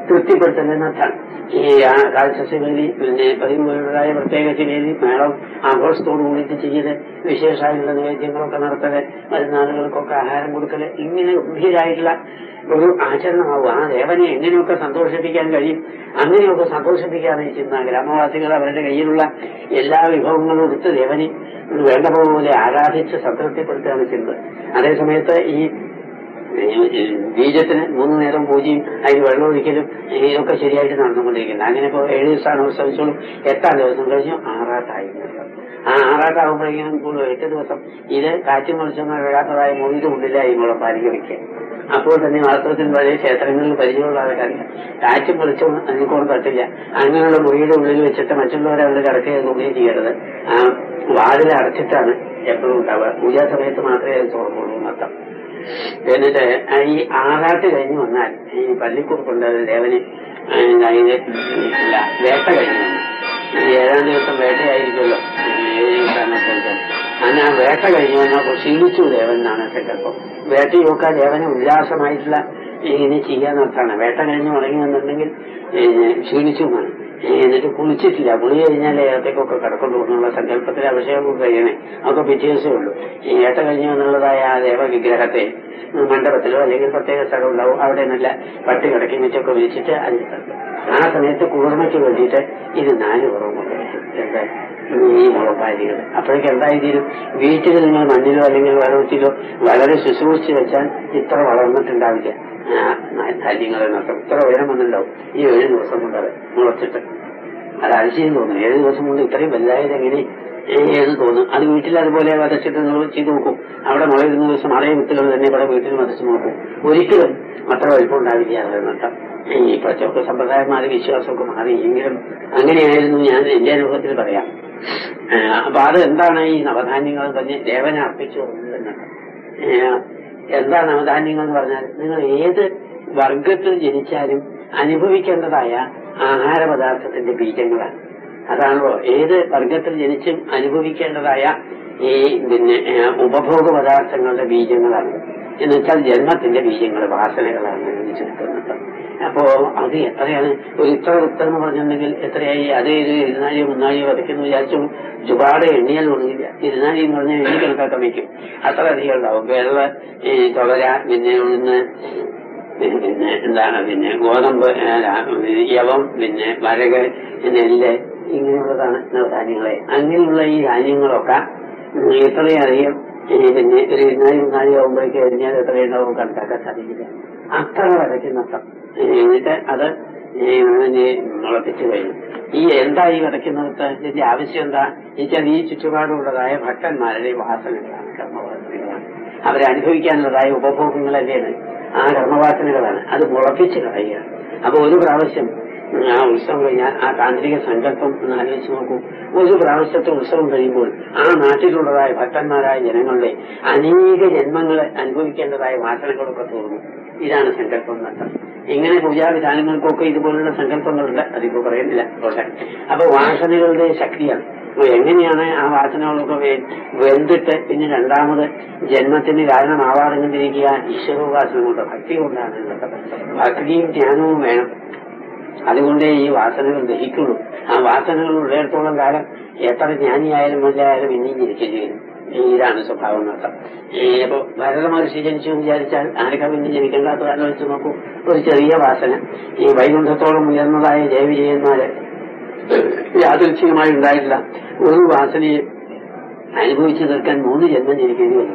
തൃപ്തിപ്പെടുത്തലെന്നർത്ഥം ഈ ആ കാഴ്ചവേദി പിന്നെ പതിമൂന്നതായ പ്രത്യേക ചിവേദി മേളം ആഘോഷത്തോടു കൂടിയിട്ട് ചെയ്യല് വിശേഷമായിട്ടുള്ള നിവേദ്യങ്ങളൊക്കെ നടത്തല് മരുന്നാളുകൾക്കൊക്കെ ആഹാരം കൊടുക്കല് ഇങ്ങനെ ഗംഭീരായിട്ടുള്ള ഒരു ആചരണമാവും ആ ദേവനെ എങ്ങനെയൊക്കെ സന്തോഷിപ്പിക്കാൻ കഴിയും അങ്ങനെയൊക്കെ സന്തോഷിപ്പിക്കാതെ ചെയ്യുന്ന ഗ്രാമവാസികൾ അവരുടെ കയ്യിലുള്ള എല്ലാ വിഭവങ്ങളും എടുത്ത് ദേവനെ വേണ്ട പോലെ ആരാധിച്ച് സംതൃപ്തിപ്പെടുത്തുകയാണ് ചെയ്യുന്നത് അതേസമയത്ത് ഈ ബീജത്തിന് മൂന്ന് നേരം പൂജയും അതിന് വെള്ളം ഒഴിക്കലും ഇതൊക്കെ ശരിയായിട്ട് നടന്നുകൊണ്ടിരിക്കുന്നത് അങ്ങനെ ഇപ്പോൾ ഏഴ് ദിവസമാണ് ഉത്സവിച്ചോളും എട്ടാം ദിവസം കഴിഞ്ഞു ആറാട്ടായി ആ ആറാട്ടാകുമ്പോഴേക്കും കൂടുതൽ എട്ട് ദിവസം ഇത് കാറ്റും മത്സ്യങ്ങൾ വീഴാത്തതായ മൊഴിയുടെ ഉള്ളിലായി മുളം പാലിക വയ്ക്കുക അപ്പോൾ തന്നെ വാസ്തവത്തിൽ പഴയ ക്ഷേത്രങ്ങളിൽ പരിചയമുള്ള ആൾക്കാരില്ല കാറ്റും വെളിച്ചവും അതിനെക്കൊണ്ട് പറ്റില്ല അങ്ങനെയുള്ള മുറിയുടെ ഉള്ളിൽ വെച്ചിട്ട് മറ്റുള്ളവരെ അവിടെ കിടക്കുകയോ തുണിയും ചെയ്യരുത് ആ വാതിൽ അടച്ചിട്ടാണ് എപ്പോഴും ഉണ്ടാവുക പൂജാ സമയത്ത് മാത്രമേ അത് തുറക്കുള്ളൂ എന്നർത്ഥം എന്നിട്ട് ഈ ആറാട്ട് കഴിഞ്ഞ് വന്നാൽ ഈ പള്ളിക്കുറുപ്പുണ്ട് അത് ദേവന് അതിന് ഇല്ല വേട്ട കഴിഞ്ഞു വന്നു ഈ ഏഴാം ദിവസം വേട്ടയായിരിക്കുമല്ലോ ഏഴ് ദിവസമാണെന്ന് വെച്ചാൽ അങ്ങനെ ആ വേട്ട കഴിഞ്ഞു വന്നപ്പോൾ ക്ഷീണിച്ചു ദേവൻ എന്നാണ് സങ്കല്പം വേട്ടയൊക്കെ ദേവന് ഉല്ലാസമായിട്ടുള്ള ഇങ്ങനെ ചെയ്യാന്നർത്ഥാണ് വേട്ട കഴിഞ്ഞ് മടങ്ങി വന്നിട്ടുണ്ടെങ്കിൽ ക്ഷീണിച്ചു എന്നാണ് എന്നിട്ട് കുളിച്ചിട്ടില്ല കുളി കഴിഞ്ഞാൽ ഏകത്തേക്കൊക്കെ കിടക്കൊണ്ടു എന്നുള്ള സങ്കല്പത്തിൽ അഭിഷേകം കഴിയണേ അതൊക്കെ പിറ്റേ ദിവസമേ ഉള്ളൂ ഈ ഏട്ട കഴിഞ്ഞു എന്നുള്ളതായ ആ ദേവവിഗ്രഹത്തെ മണ്ഡപത്തിലോ അല്ലെങ്കിൽ പ്രത്യേക സ്ഥലം ഉണ്ടാവും അവിടെ നല്ല പട്ടി കിടക്കി വെച്ചൊക്കെ വിളിച്ചിട്ട് അതിൽ ആ സമയത്ത് കുളിർമയ്ക്ക് വേണ്ടിയിട്ട് ഇത് നാല് കുറവ് കൊണ്ടുവരും എന്താ ഈ മുളപ്പാരികൾ അപ്പോഴേക്ക് എന്തായി തീരും വീട്ടിൽ നിങ്ങൾ മണ്ണിലോ അല്ലെങ്കിൽ വെള്ളത്തിലോ വളരെ ശുശ്രൂഷിച്ച് വെച്ചാൽ ഇത്ര വളർന്നിട്ടുണ്ടാവില്ല ധാന്യങ്ങൾ എന്നൊക്കെ ഇത്ര ഉയരം വന്നിട്ടുണ്ടാവും ഈ ഏഴ് ദിവസം കൊണ്ട് അത് മുളച്ചിട്ട് അത് അതിശയം തോന്നുന്നു ഏഴ് ദിവസം കൊണ്ട് ഇത്രയും വലുതായത് എങ്ങനെ എന്ന് തോന്നും അത് വീട്ടിൽ അതുപോലെ വരച്ചിട്ട് നിങ്ങൾ ചെയ്തു നോക്കും അവിടെ മുളയിരുന്ന ദിവസം അതേ വിത്തുകൾ തന്നെ ഇവിടെ വീട്ടിൽ വരച്ച് നോക്കും ഒരിക്കലും അത്ര വലിപ്പം ഉണ്ടാവില്ല അതെന്നട്ടം ഈ പ്രച്ചൊക്കെ സമ്പ്രദായം മാറി വിശ്വാസമൊക്കെ മാറി എങ്കിലും അങ്ങനെയായിരുന്നു ഞാൻ എന്റെ അനുഭവത്തിൽ പറയാം അപ്പൊ അത് എന്താണ് ഈ നവധാന്യങ്ങൾ തന്നെ ദേവനെ അർപ്പിച്ചു എന്താ നവധാന്യങ്ങൾ എന്ന് പറഞ്ഞാൽ നിങ്ങൾ ഏത് വർഗത്തിൽ ജനിച്ചാലും അനുഭവിക്കേണ്ടതായ ആഹാര പദാർത്ഥത്തിന്റെ ബീജങ്ങളാണ് അതാണല്ലോ ഏത് വർഗത്തിൽ ജനിച്ചും അനുഭവിക്കേണ്ടതായ ഈ പിന്നെ ഉപഭോഗ പദാർത്ഥങ്ങളുടെ ബീജങ്ങളാണ് എന്ന് വെച്ചാൽ ജന്മത്തിന്റെ ബീജങ്ങൾ വാസനകളാണ് ജനിച്ചെടുക്കുന്നത് അപ്പോ അത് എത്രയാണ് ഒരു ഇത്ര വൃത്തം എന്ന് പറഞ്ഞിട്ടുണ്ടെങ്കിൽ എത്രയായി അതേ ഇത് ഇരുന്നാഴിയോ മുന്നാഴിയോ വരയ്ക്കുന്നു വിചാരിച്ചു ഒരുപാട് എണ്ണിയാൽ ഒന്നുമില്ല ഇരുന്നാഴി എന്ന് പറഞ്ഞാൽ എണ്ണി കണക്കാക്കാൻ വയ്ക്കും അത്ര അധികം ഉണ്ടാവും വെള്ള ഈ തുവര പിന്നെ ഉഴുന്ന് പിന്നെ എന്താണ് പിന്നെ ഗോതമ്പ് യവം പിന്നെ വരക് നെല്ല് ഇങ്ങനെയുള്ളതാണ് നവധാന്യങ്ങളെ അങ്ങനെയുള്ള ഈ ധാന്യങ്ങളൊക്കെ ഇത്രയധികം പിന്നെ ഒരു ഇരുന്നാഴി മുന്നാഴി ആകുമ്പോഴേക്ക് എറിഞ്ഞാൽ എത്രയുണ്ടാവും കണക്കാക്കാൻ സാധിക്കില്ല അത്ര വിതയ്ക്കുന്നർത്ഥം എന്നിട്ട് അത് മുളപ്പിച്ചു കഴിഞ്ഞു ഈ എന്താ ഈ വിതയ്ക്കുന്നത് ഇതിന്റെ ആവശ്യം എന്താ എന്നുവെച്ചാൽ ഈ ചുറ്റുപാടുള്ളതായ ഭക്തന്മാരുടെ വാസനകളാണ് കർമ്മവാസനകളാണ് അവരെ അനുഭവിക്കാനുള്ളതായ ഉപഭോഗങ്ങളല്ലേത് ആ കർമ്മവാസനകളാണ് അത് മുളപ്പിച്ച് കളയുകയാണ് അപ്പൊ ഒരു പ്രാവശ്യം ആ ഉത്സവം കഴിഞ്ഞാൽ ആ താന്ത്രിക സങ്കല്പം ഒന്ന് ആലോചിച്ച് നോക്കൂ ഒരു പ്രാവശ്യത്തെ ഉത്സവം കഴിയുമ്പോൾ ആ നാട്ടിലുള്ളതായ ഭക്തന്മാരായ ജനങ്ങളുടെ അനേക ജന്മങ്ങൾ അനുഭവിക്കേണ്ടതായ വാസനകളൊക്കെ തോന്നുന്നു ഇതാണ് സങ്കല്പം എന്നർത്ഥം ഇങ്ങനെ പൂജാവിധാനങ്ങൾക്കൊക്കെ ഇതുപോലുള്ള സങ്കല്പങ്ങളുണ്ട് അതിപ്പോ പറയുന്നില്ല പോട്ടെ അപ്പൊ വാസനകളുടെ ശക്തിയാണ് എങ്ങനെയാണ് ആ വാസനകളൊക്കെ വെന്തിട്ട് പിന്നെ രണ്ടാമത് ജന്മത്തിന് കാരണമാവാതെ കണ്ടിരിക്കുക ഈശ്വരോപാസന കൊണ്ട് ഭക്തി കൊണ്ടാണ് ഉള്ളത് ഭക്തിയും ജ്ഞാനവും വേണം അതുകൊണ്ടേ ഈ വാസനകൾ ദഹിക്കുള്ളൂ ആ വാസനകൾ ഉള്ളിടത്തോളം കാലം എത്ര ജ്ഞാനിയായാലും വല്ലായാലും ഇനിയും ജനിക്കേണ്ടി വരും ഇതാണ് സ്വഭാവം നടത്താം അപ്പൊ ഭരത മഹർഷി ജനിച്ചു വിചാരിച്ചാൽ ആർക്കാ പിന്നെ ജനിക്കേണ്ടാത്ത ആലോചിച്ച് നോക്കൂ ഒരു ചെറിയ വാസന ഈ വൈകുണ്ഠത്തോളം ഉയർന്നതായ ജയവിജയന്മാര് യാദൃച്ഛികമായി ഉണ്ടായിട്ടില്ല ഒരു വാസനയെ അനുഭവിച്ചു തീർക്കാൻ മൂന്ന് ജന്മം ജനിക്കേണ്ടി വന്നു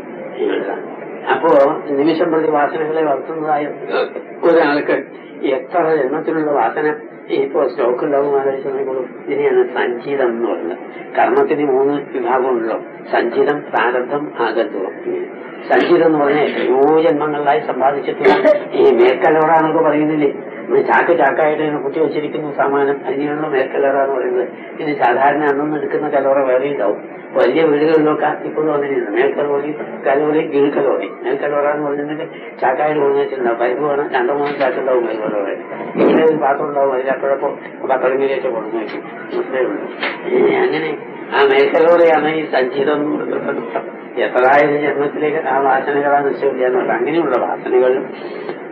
അപ്പോ നിമിഷം പ്രതി വാസനകളെ വളർത്തുന്നതായ ഒരാൾക്ക് എത്ര ജന്മത്തിലുള്ള വാസന ഇപ്പോ സ്റ്റോക്ക് ഉണ്ടാവും ആലോചിച്ചോളൂ ഇതിനെയാണ് സഞ്ചിതം എന്ന് പറയുന്നത് കർമ്മത്തിന് മൂന്ന് വിഭാഗമുണ്ടല്ലോ സഞ്ചിതം പ്രാരബ്ധം ആഗത്വം സഞ്ചിതം എന്ന് പറഞ്ഞാൽ എത്രയോ ജന്മങ്ങളിലായി സമ്പാദിച്ചിട്ടുള്ള ഈ മേൽക്കലോറ എന്നൊക്കെ പറയുന്നില്ലേ ചാക്ക് ചാക്കായിട്ട് ഇങ്ങനെ കുത്തി വെച്ചിരിക്കുന്ന സാമാനം അതിനെയാണല്ലോ മേൽക്കലോറ എന്ന് പറയുന്നത് ഇത് സാധാരണ അന്നൊന്നും എടുക്കുന്ന കലോറ വേറെ ഉണ്ടാവും വലിയ വീടുകളിലൊക്കെ ഇപ്പോഴും അങ്ങനെയുണ്ട് മേൽക്കലോറി കലോറി കീഴ്ക്കലോറി മേൽക്കലോറ എന്ന് പറഞ്ഞിട്ടുണ്ടെങ്കിൽ ചാക്കായിട്ട് കൊണ്ടു വെച്ചിട്ടുണ്ടാവും പരിപ്പ് വേണം രണ്ടോ മൂന്നോ ചാക്കുണ്ടാവും മേൽക്കലോറ ഇങ്ങനെ ഒരു പാത്രം ഉണ്ടാവും അതിലപ്പോഴപ്പോ പത്തടങ്ങിലേക്ക് കൊണ്ടു വയ്ക്കും അത്രേ ഉള്ളൂ അങ്ങനെ ആ മേൽക്കലോറയാണ് ഈ സഞ്ചിതം എന്ന് പറയുന്നത് എത്രയായ ജന്മത്തിലേക്ക് ആ വാസനകളാണ് നിശ്ചയില്ല എന്നുള്ള അങ്ങനെയുള്ള വാസനകൾ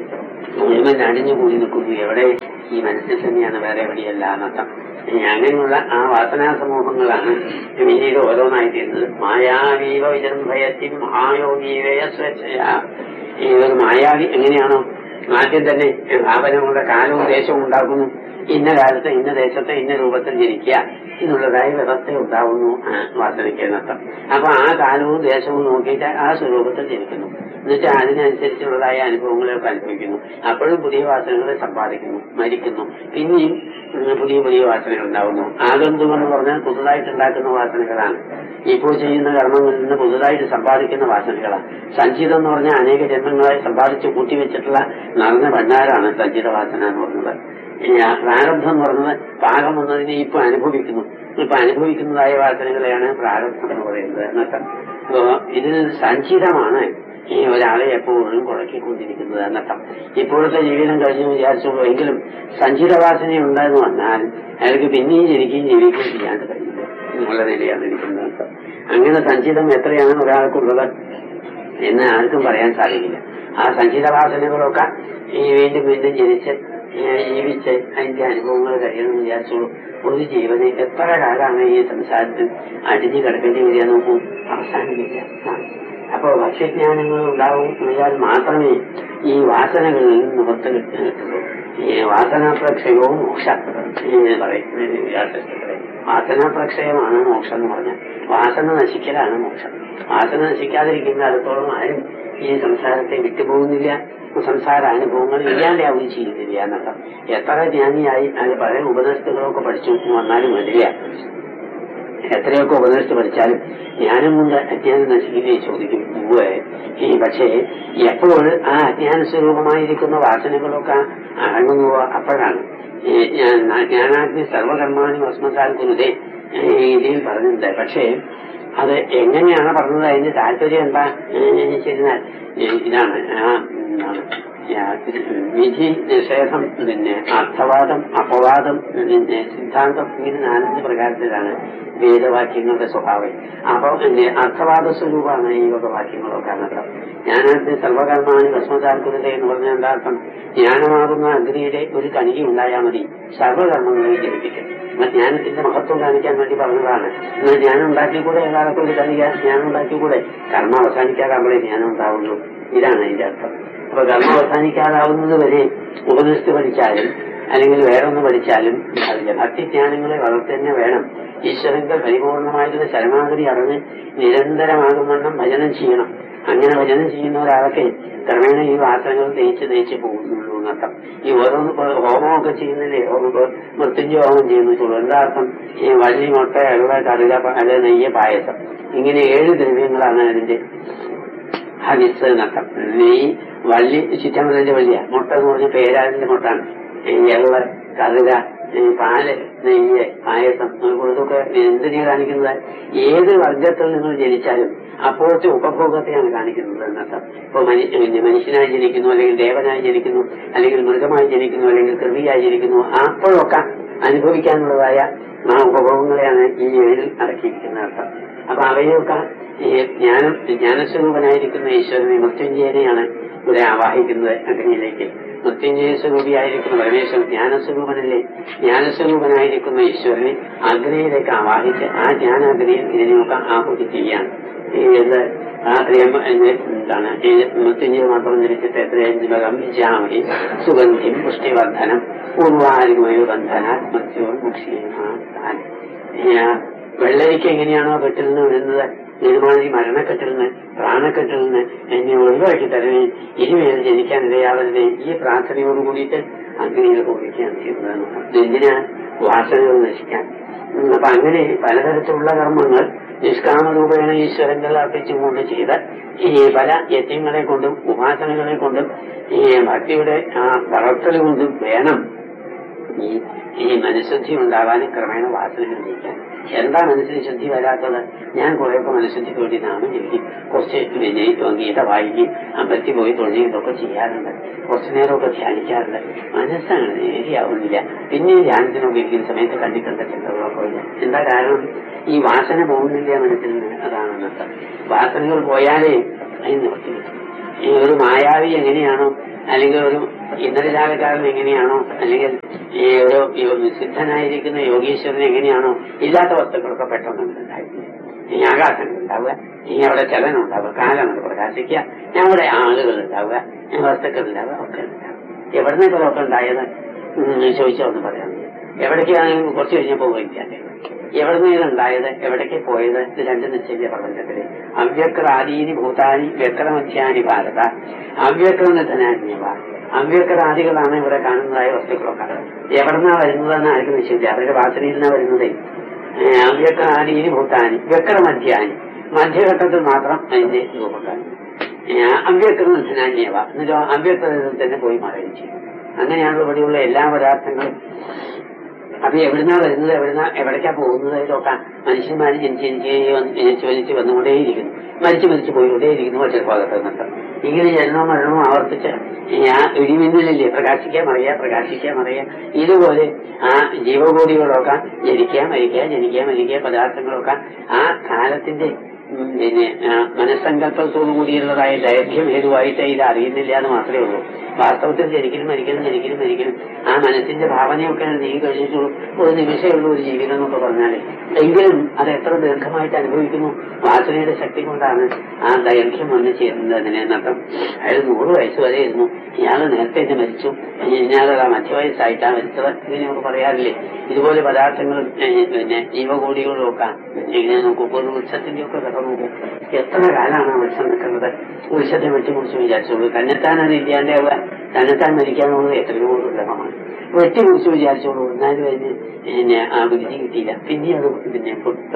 മുഴുവൻ അടിഞ്ഞു കൂടി നിൽക്കുന്നു എവിടെ ഈ മനസ്സിൽ തന്നെയാണ് വേറെ എവിടെയല്ല എന്നർത്ഥം ഇനി അങ്ങനെയുള്ള ആ വാസനാ സമൂഹങ്ങളാണ് പിന്നീട് ഓരോന്നായി തീരുന്നത് മായാവീവ വിജൃംഭയത്തിൻ മഹായോഗീവയ സ്വേച്ഛയ ഈ ഒരു മായാവി എങ്ങനെയാണോ ആദ്യം തന്നെ ഭാവനങ്ങളുടെ കാലവും ദേശവും ഉണ്ടാക്കുന്നു ഇന്ന കാലത്ത് ഇന്ന ദേശത്ത് ഇന്ന രൂപത്തിൽ ജനിക്കുക എന്നുള്ളതായ വ്യവസ്ഥ ഉണ്ടാവുന്നു ആ വാസനയ്ക്ക് എന്നർത്ഥം അപ്പൊ ആ കാലവും ദേശവും നോക്കിയിട്ട് ആ സ്വരൂപത്തിൽ ജനിക്കുന്നു എന്നുവെച്ചാൽ അതിനനുസരിച്ചുള്ളതായ അനുഭവങ്ങളൊക്കെ അനുഭവിക്കുന്നു അപ്പോഴും പുതിയ വാസനകളെ സമ്പാദിക്കുന്നു മരിക്കുന്നു പിന്നെയും ഉം, പുതിയ പുതിയ വാസനകൾ ഉണ്ടാവുന്നു ആഗന്തുകം എന്ന് പറഞ്ഞാൽ പുതുതായിട്ട് ഉണ്ടാക്കുന്ന വാസനകളാണ് ഇപ്പോൾ ചെയ്യുന്ന കർമ്മങ്ങളിൽ നിന്ന് പുതുതായിട്ട് സമ്പാദിക്കുന്ന വാസനകളാണ് സഞ്ചിതം എന്ന് പറഞ്ഞാൽ അനേക ജന്മങ്ങളായി സമ്പാദിച്ച് കൂട്ടിവെച്ചിട്ടുള്ള നിറഞ്ഞ ഭണ്ഡാരാണ് സഞ്ചിത വാസന എന്ന് പറയുന്നത് ഇനി ആ പ്രാരബ്ധം എന്ന് പറയുന്നത് പാകം വന്നതിനെ ഇപ്പൊ അനുഭവിക്കുന്നു ഇപ്പൊ അനുഭവിക്കുന്നതായ വാസനകളെയാണ് പ്രാരബ്ധം എന്ന് പറയുന്നത് എന്നർത്ഥം അപ്പോ ഇത് സഞ്ചിതമാണ് ഈ ഒരാളെ എപ്പോഴും കുഴക്കിക്കൊണ്ടിരിക്കുന്നത് എന്നർത്ഥം ഇപ്പോഴത്തെ ജീവിതം കഴിഞ്ഞു വിചാരിച്ചുള്ളൂ എങ്കിലും സഞ്ചിത വാസന ഉണ്ടെന്ന് വന്നാൽ അയാൾക്ക് പിന്നെയും ജനിക്കുകയും ജീവിക്കുകയും ചെയ്യാണ്ട് കഴിയില്ല എന്നുള്ള നിലയാണ് ഇരിക്കുന്നത് എന്നർത്ഥം. അങ്ങനെ സഞ്ചിതം എത്രയാണ് ഒരാൾക്കുള്ളത് എന്ന് ആർക്കും പറയാൻ സാധിക്കില്ല ആ സഞ്ചിത വാസനകളൊക്കെ ഈ വീണ്ടും വീണ്ടും ജനിച്ച് ഏ, ജീവിച്ച് അതിന്റെ അനുഭവങ്ങൾ കഴിയണമെന്ന് വിചാരിച്ചോളൂ ഒരു ജീവനെ എത്ര കാലമാണ് ഈ സംസാരത്തിൽ അടിഞ്ഞു കിടക്കേണ്ടി വരിക നോക്കൂ അവസാനിക്കില്ല ആ. അപ്പോ ഭക്ഷ്യജ്ഞാനങ്ങൾ ഉണ്ടാവും എന്നാൽ മാത്രമേ ഈ വാസനകളിൽ നിന്ന് നിവൃത്തി കിട്ടുള്ളൂ ഈ വാസനാപ്രക്ഷയവും മോക്ഷ എന്ന് പറയും വ്യാസത്തിൽ വാസനാപ്രക്ഷയമാണ് മോക്ഷം എന്ന് പറഞ്ഞാൽ വാസന നശിക്കലാണ് മോക്ഷം വാസന നശിക്കാതിരിക്കുന്ന അടുത്തോളം ആരും ഈ സംസാരത്തെ വിട്ടുപോകുന്നില്ല സംസാര അനുഭവങ്ങൾ ഇല്ലാണ്ടാവുകയും ചെയ്യുന്നില്ല എന്നർത്ഥം എത്ര ജ്ഞാനിയായി അത് പല ഉപനിഷത്തുകളൊക്കെ പഠിച്ചു വന്നാലും വേണ്ടില്ല എത്രയൊക്കെ ഉപദേശിച്ച് പഠിച്ചാലും ജ്ഞാനം കൊണ്ട് അജ്ഞാനം നശിക്കുകയെ ചോദിക്കും ഉവ്വ് ഈ പക്ഷേ എപ്പോൾ ആ അജ്ഞാന സ്വരൂപമായിരിക്കുന്ന വാസനകളൊക്കെ അടങ്ങുന്നുവോ അപ്പോഴാണ് ഈ ഞാൻ- ജ്ഞാനാഗ്നി സർവകർമാണി ഭസ്മസാൽക്കുന്നതേ ഇതിൽ പറഞ്ഞിട്ടുണ്ട് പക്ഷേ അത് എങ്ങനെയാണ് പറഞ്ഞത് അതിന്റെ താല്പര്യം എന്താ എന്ന് വെച്ചിരുന്നാൽ ഇതാണ് ആ എന്താണ് ആ, വിധി നിഷേധം പിന്നെ അർത്ഥവാദം അപവാദം പിന്നെ സിദ്ധാന്തം ഇങ്ങനെ നാലഞ്ച് പ്രകാരത്തിലാണ് വേദവാക്യങ്ങളുടെ സ്വഭാവം അപ്പൊ പിന്നെ അർത്ഥവാദ സ്വരൂപമാണ് ഈ വക വാക്യങ്ങളൊക്കെ അർത്ഥം ജ്ഞാനത്തിന് സർവകർമാണി ഭസ്മസാൽക്കുതല എന്ന് പറഞ്ഞാൽ എന്താ അർത്ഥം ജ്ഞാനമാകുന്ന അഗ്നിയുടെ ഒരു കണിക ഉണ്ടായാൽ മതി സർവകർമ്മങ്ങളെ ജനിപ്പിക്കും അപ്പൊ ജ്ഞാനത്തിന്റെ മഹത്വം കാണിക്കാൻ വേണ്ടി പറഞ്ഞതാണ് എന്നാൽ ജ്ഞാനം ഉണ്ടാക്കിക്കൂടെ ഏതാളൊക്കെ ഒരു കണിക ജ്ഞാനം ഉണ്ടാക്കിക്കൂടെ കർമ്മം അവസാനിക്കാതാകുമ്പോഴേ ജ്ഞാനം ഉണ്ടാവുള്ളൂ ഇതാണ് അതിന്റെ അർത്ഥം അപ്പൊ കർമ്മം അവസാനിക്കാതാവുന്നത് വരെ ഉപനിഷത്ത് പഠിച്ചാലും അല്ലെങ്കിൽ വേറെ ഒന്ന് പഠിച്ചാലും അതില്ല ഭക്തിജ്ഞാനങ്ങളെ വളർത്തി തന്നെ വേണം ഈശ്വരന്റെ പരിപൂർണമായിട്ടുള്ള ശരണാഗതി അറിഞ്ഞ് നിരന്തരമാകും വണ്ണം ഭജനം ചെയ്യണം അങ്ങനെ ഭജനം ചെയ്യുന്ന ഒരാളൊക്കെ ക്രമേണ ഈ വാസനകൾ തേച്ച് തേച്ച് പോകുന്നുള്ളൂ എന്നർത്ഥം ഈ ഓരോന്ന് ഇപ്പൊ ഹോമമൊക്കെ ചെയ്യുന്നില്ലേ ഹോമം ഇപ്പൊ മൃത്യുഞ്ജയ ഹോമം ചെയ്യുന്നു ചുള്ളൂ എന്താ അർത്ഥം ഈ വള്ളി മുട്ട എള്ള കടുക അല്ലെ നെയ്യ് പായസം ഇങ്ങനെ ഏഴ് ദ്രവ്യങ്ങളാണ് അതിന്റെ ഹവിസ് എന്നർത്ഥം ഈ വള്ളി ചുറ്റമതിന്റെ വള്ളിയ മുട്ട എന്ന് പറഞ്ഞ പേരാതിന്റെ മുട്ടാണ് ഈ എള്ള കറുക ഈ പാല് നെയ്യ് പായസം ഇതൊക്കെ എന്തിനാ കാണിക്കുന്നത് ഏത് വർഗത്തിൽ നിങ്ങൾ ജനിച്ചാലും അപ്പോഴത്തെ ഉപഭോഗത്തെയാണ് കാണിക്കുന്നത് എന്നർത്ഥം ഇപ്പൊ മനു- പിന്നെ മനുഷ്യനായി ജനിക്കുന്നു അല്ലെങ്കിൽ ദേവനായി ജനിക്കുന്നു അല്ലെങ്കിൽ മൃഗമായി ജനിക്കുന്നു അല്ലെങ്കിൽ കൃതിയായി ജനിക്കുന്നു അപ്പോഴൊക്കെ അനുഭവിക്കാനുള്ളതായ ആ ഉപഭോഗങ്ങളെയാണ് ഈ ഏഴിൽ അടക്കിയിരിക്കുന്ന അർത്ഥം അപ്പൊ അവയൊക്കെ ഈ ജ്ഞാനം ജ്ഞാനസ്വരൂപനായിരിക്കുന്ന ഈശ്വരനെ മൃത്യുഞ്ജയനെയാണ് ഇവിടെ ആവാഹിക്കുന്നത് അഗ്നിയിലേക്ക് മൃത്യുഞ്ജയ സ്വരൂപിയായിരിക്കുന്ന പരമേശ്വരൻ ജ്ഞാനസ്വരൂപനല്ലേ ജ്ഞാനസ്വരൂപനായിരിക്കുന്ന ഈശ്വരനെ അഗ്നിയിലേക്ക് ആവാഹിച്ച് ആ ജ്ഞാനാഗ്നിയിൽ ഇതിനെയൊക്കെ ആഹുതി ചെയ്യാണ് ഈ എന്ത് ആ ത്രയം എന്താണ് ഈ മൃത്യുഞ്ജയ മാത്രം ധരിച്ചിട്ട് എത്രയും ജാമി സുഗന്ധിം പുഷ്ടിവർദ്ധനം പൂർവാരിമയോ ബന്ധന മൃത്യു മുക്ഷിയാണ് വെള്ളരിക്ക് എങ്ങനെയാണോ കെട്ടിൽ നിന്ന് വീഴുന്നത് ഇതുമാതിരി മരണക്കെട്ടിൽ നിന്ന് പ്രാണക്കെട്ടിൽ നിന്ന് എന്നെ ഒഴിവാക്കി തരണേ ഇനിമേൽ ജനിക്കാൻ ഇടയാവരുതേ ഈ പ്രാർത്ഥനയോട് കൂടിയിട്ട് അഗ്നിയിൽ പോവുകയാണ് ചെയ്യുന്നത് എന്തിനാ വാസനകൾ നശിക്കാൻ ഉം, അപ്പൊ അങ്ങനെ പലതരത്തിലുള്ള കർമ്മങ്ങൾ നിഷ്കാമരൂപേണ ഈശ്വരങ്ങൾ അർപ്പിച്ചുകൊണ്ട് ചെയ്ത ഈ പല യജ്ഞങ്ങളെ കൊണ്ടും ഉപാസനകളെ കൊണ്ടും ഈ ഭക്തിയുടെ ആ വളർത്തൽ കൊണ്ടും വേണം ഈ ഈ മനഃശുദ്ധി ഉണ്ടാകാനും ക്രമേണ വാസനകൾ ജയിക്കാൻ എന്താ മനസ്സിന് ശുദ്ധി വരാത്തത് ഞാൻ കുറെയൊക്കെ മനഃശുദ്ധിക്ക് വേണ്ടി നാമം ജപിക്കും കുറച്ച് വിജയിക്കും ഗീത വായിക്കും അമ്പലത്തിൽ പോയി തൊഴിൽ ഇതൊക്കെ ചെയ്യാറുണ്ട് കുറച്ചു നേരമൊക്കെ ധ്യാനിക്കാറുണ്ട് മനസ്സാണ് നേരിയാവുന്നില്ല പിന്നെ ധ്യാനത്തിനൊക്കെ ഇരിക്കുന്ന സമയത്ത് കണ്ടിട്ടുണ്ട് ചിന്തകളൊക്കെ ഇല്ല എന്താ കാരണം ഈ വാസന പോകുന്നില്ല മനസ്സിൽ നിന്ന് അതാണ് അന്നത്തെ വാസനകൾ പോയാലേ അതിന് നിവർത്തി കിട്ടും ഈ ഒരു മായാവി എങ്ങനെയാണോ അല്ലെങ്കിൽ ഒരു ഇന്ദ്രജാലക്കാരൻ എങ്ങനെയാണോ അല്ലെങ്കിൽ ഈ ഒരു യോ- സിദ്ധനായിരിക്കുന്ന യോഗീശ്വരൻ എങ്ങനെയാണോ ഇല്ലാത്ത വസ്തുക്കളൊക്കെ പെട്ടെന്ന് ഉണ്ടായിരുന്നു ഈ ആകാശങ്ങൾ ഉണ്ടാവുക ഈ അവിടെ ചലനം ഉണ്ടാവുക കാലങ്ങൾ പ്രകാശിക്കുക ഞങ്ങളുടെ ആളുകൾ ഉണ്ടാവുക ഈ വസ്തുക്കൾ ഉണ്ടാവുക ഒക്കെ ഉണ്ടാവുക എവിടുന്ന് ഇതൊക്കെ ഉണ്ടായത് ഉം, ചോദിച്ചാൽ ഒന്ന് പറയാം എവിടേക്കാണെങ്കിലും കുറച്ച് കഴിഞ്ഞപ്പോൾ പോയിക്കാതെ എവിടുന്ന് ഇത് ഉണ്ടായത് എവിടേക്ക് പോയത് ഇത് രണ്ട് നിശ്ചയ പ്രപഞ്ചത്തില് അവ്യക്രാദീനി ഭൂതാനി വ്യക്രമധ്യാനി ഭാരത അവ്യക്രനിധനാന്യവ അവ്യക്രാദികളാണ് ഇവിടെ കാണുന്നതായ വസ്തുക്കളൊക്കെ എവിടുന്നാ വരുന്നതെന്ന് ആർക്കും നിശ്ചയില്ല അവരുടെ വാസനയിൽ നിന്നാ വരുന്നതേ അവ്യക്രാദീനി ഭൂതാനി വ്യക്രമധ്യാനി മധ്യഘട്ടത്തിൽ മാത്രം അതിന്റെ രൂപം കാണും അവ്യക്രനിധനാന്യവ എന്നിട്ടോ അവ്യക്രത്തിൽ തന്നെ പോയി മാറുകയും ചെയ്യും അങ്ങനെയാണ് ഇവിടെയുള്ള എല്ലാ പദാർത്ഥങ്ങളും അപ്പൊ എവിടുന്നാ വരുന്നത് എവിടുന്ന എവിടേക്കാ പോകുന്നത് ഇതൊക്കെ മനുഷ്യന്മാർ ജനിച്ച് ജനിച്ച് വന്ന് ജനിച്ച് വലിച്ച് വന്നുകൊണ്ടേയിരിക്കുന്നു മരിച്ചു മരിച്ചു പോയിക്കൊണ്ടേയിരിക്കുന്നു ഒറ്റ ഭാഗത്ത് നിന്നിട്ട് ഇങ്ങനെ ജനനവും മരണവും ആവർത്തിച്ച് ആ ഇടിമിന്നലില്ലേ പ്രകാശിക്കാൻ അറിയാം പ്രകാശിക്കാൻ അറിയാം ഇതുപോലെ ആ ജീവകോടികളൊക്കെ ജനിക്കുക മരിക്കുക ജനിക്കുക മരിക്കുക പദാർത്ഥങ്ങളൊക്കെ ആ കാലത്തിന്റെ ഉം, പിന്നെ ആ, മനസ്സങ്കല്പത്തോടു കൂടിയുള്ളതായ ദൈർഘ്യം ഹേതുവായിട്ട് ഇത് അറിയുന്നില്ല എന്ന് മാത്രമേ ഉള്ളൂ വാസ്തവത്തിൽ ജനിക്കലും മരിക്കലും ജനിക്കലും മരിക്കലും ആ മനസ്സിന്റെ ഭാവനയൊക്കെയാണ് നീ കഴിഞ്ഞിട്ടുള്ളൂ ഒരു നിമിഷമുള്ള ഒരു ജീവിതം എന്നൊക്കെ പറഞ്ഞാല് എങ്കിലും അത് എത്ര ദീർഘമായിട്ട് അനുഭവിക്കുന്നു വാസനയുടെ ശക്തി കൊണ്ടാണ് ആ ദൈർഘ്യം വന്ന് ചേരുന്നത് അതിനെന്നർത്ഥം അയാൾ നൂറ് വയസ്സ് വരെ ഇരുന്നു ഇയാള് നേരത്തെ തന്നെ മരിച്ചു ഇയാള് ആ മധ്യവയസ്സായിട്ടാ മരിച്ചത് ഇങ്ങനെ നമുക്ക് പറയാറില്ലേ ഇതുപോലെ പദാർത്ഥങ്ങളും ഏ, പിന്നെ ജീവകോടികളും ഒക്കെ ഇങ്ങനെ നോക്കും ഒരു വൃക്ഷത്തിന്റെ ഒക്കെ കഥ നോക്കും എത്ര കാലമാണ് ആ വൃക്ഷം നിൽക്കുന്നത് വൃക്ഷത്തെ വെട്ടിമുറിച്ച് വിചാരിച്ചോളൂ തന്നെത്താൻ അത് ഇല്ലാണ്ടാവുക തന്നെത്താൻ മരിക്കാന്നുള്ളത് എത്രയോ ദുർലഭമാണ് വെട്ടിമുറിച്ച് വിചാരിച്ചോളൂ എന്നാലും അതിന് പിന്നെ ആ വിധി കിട്ടിയില്ല പിന്നെ അത് പിന്നെ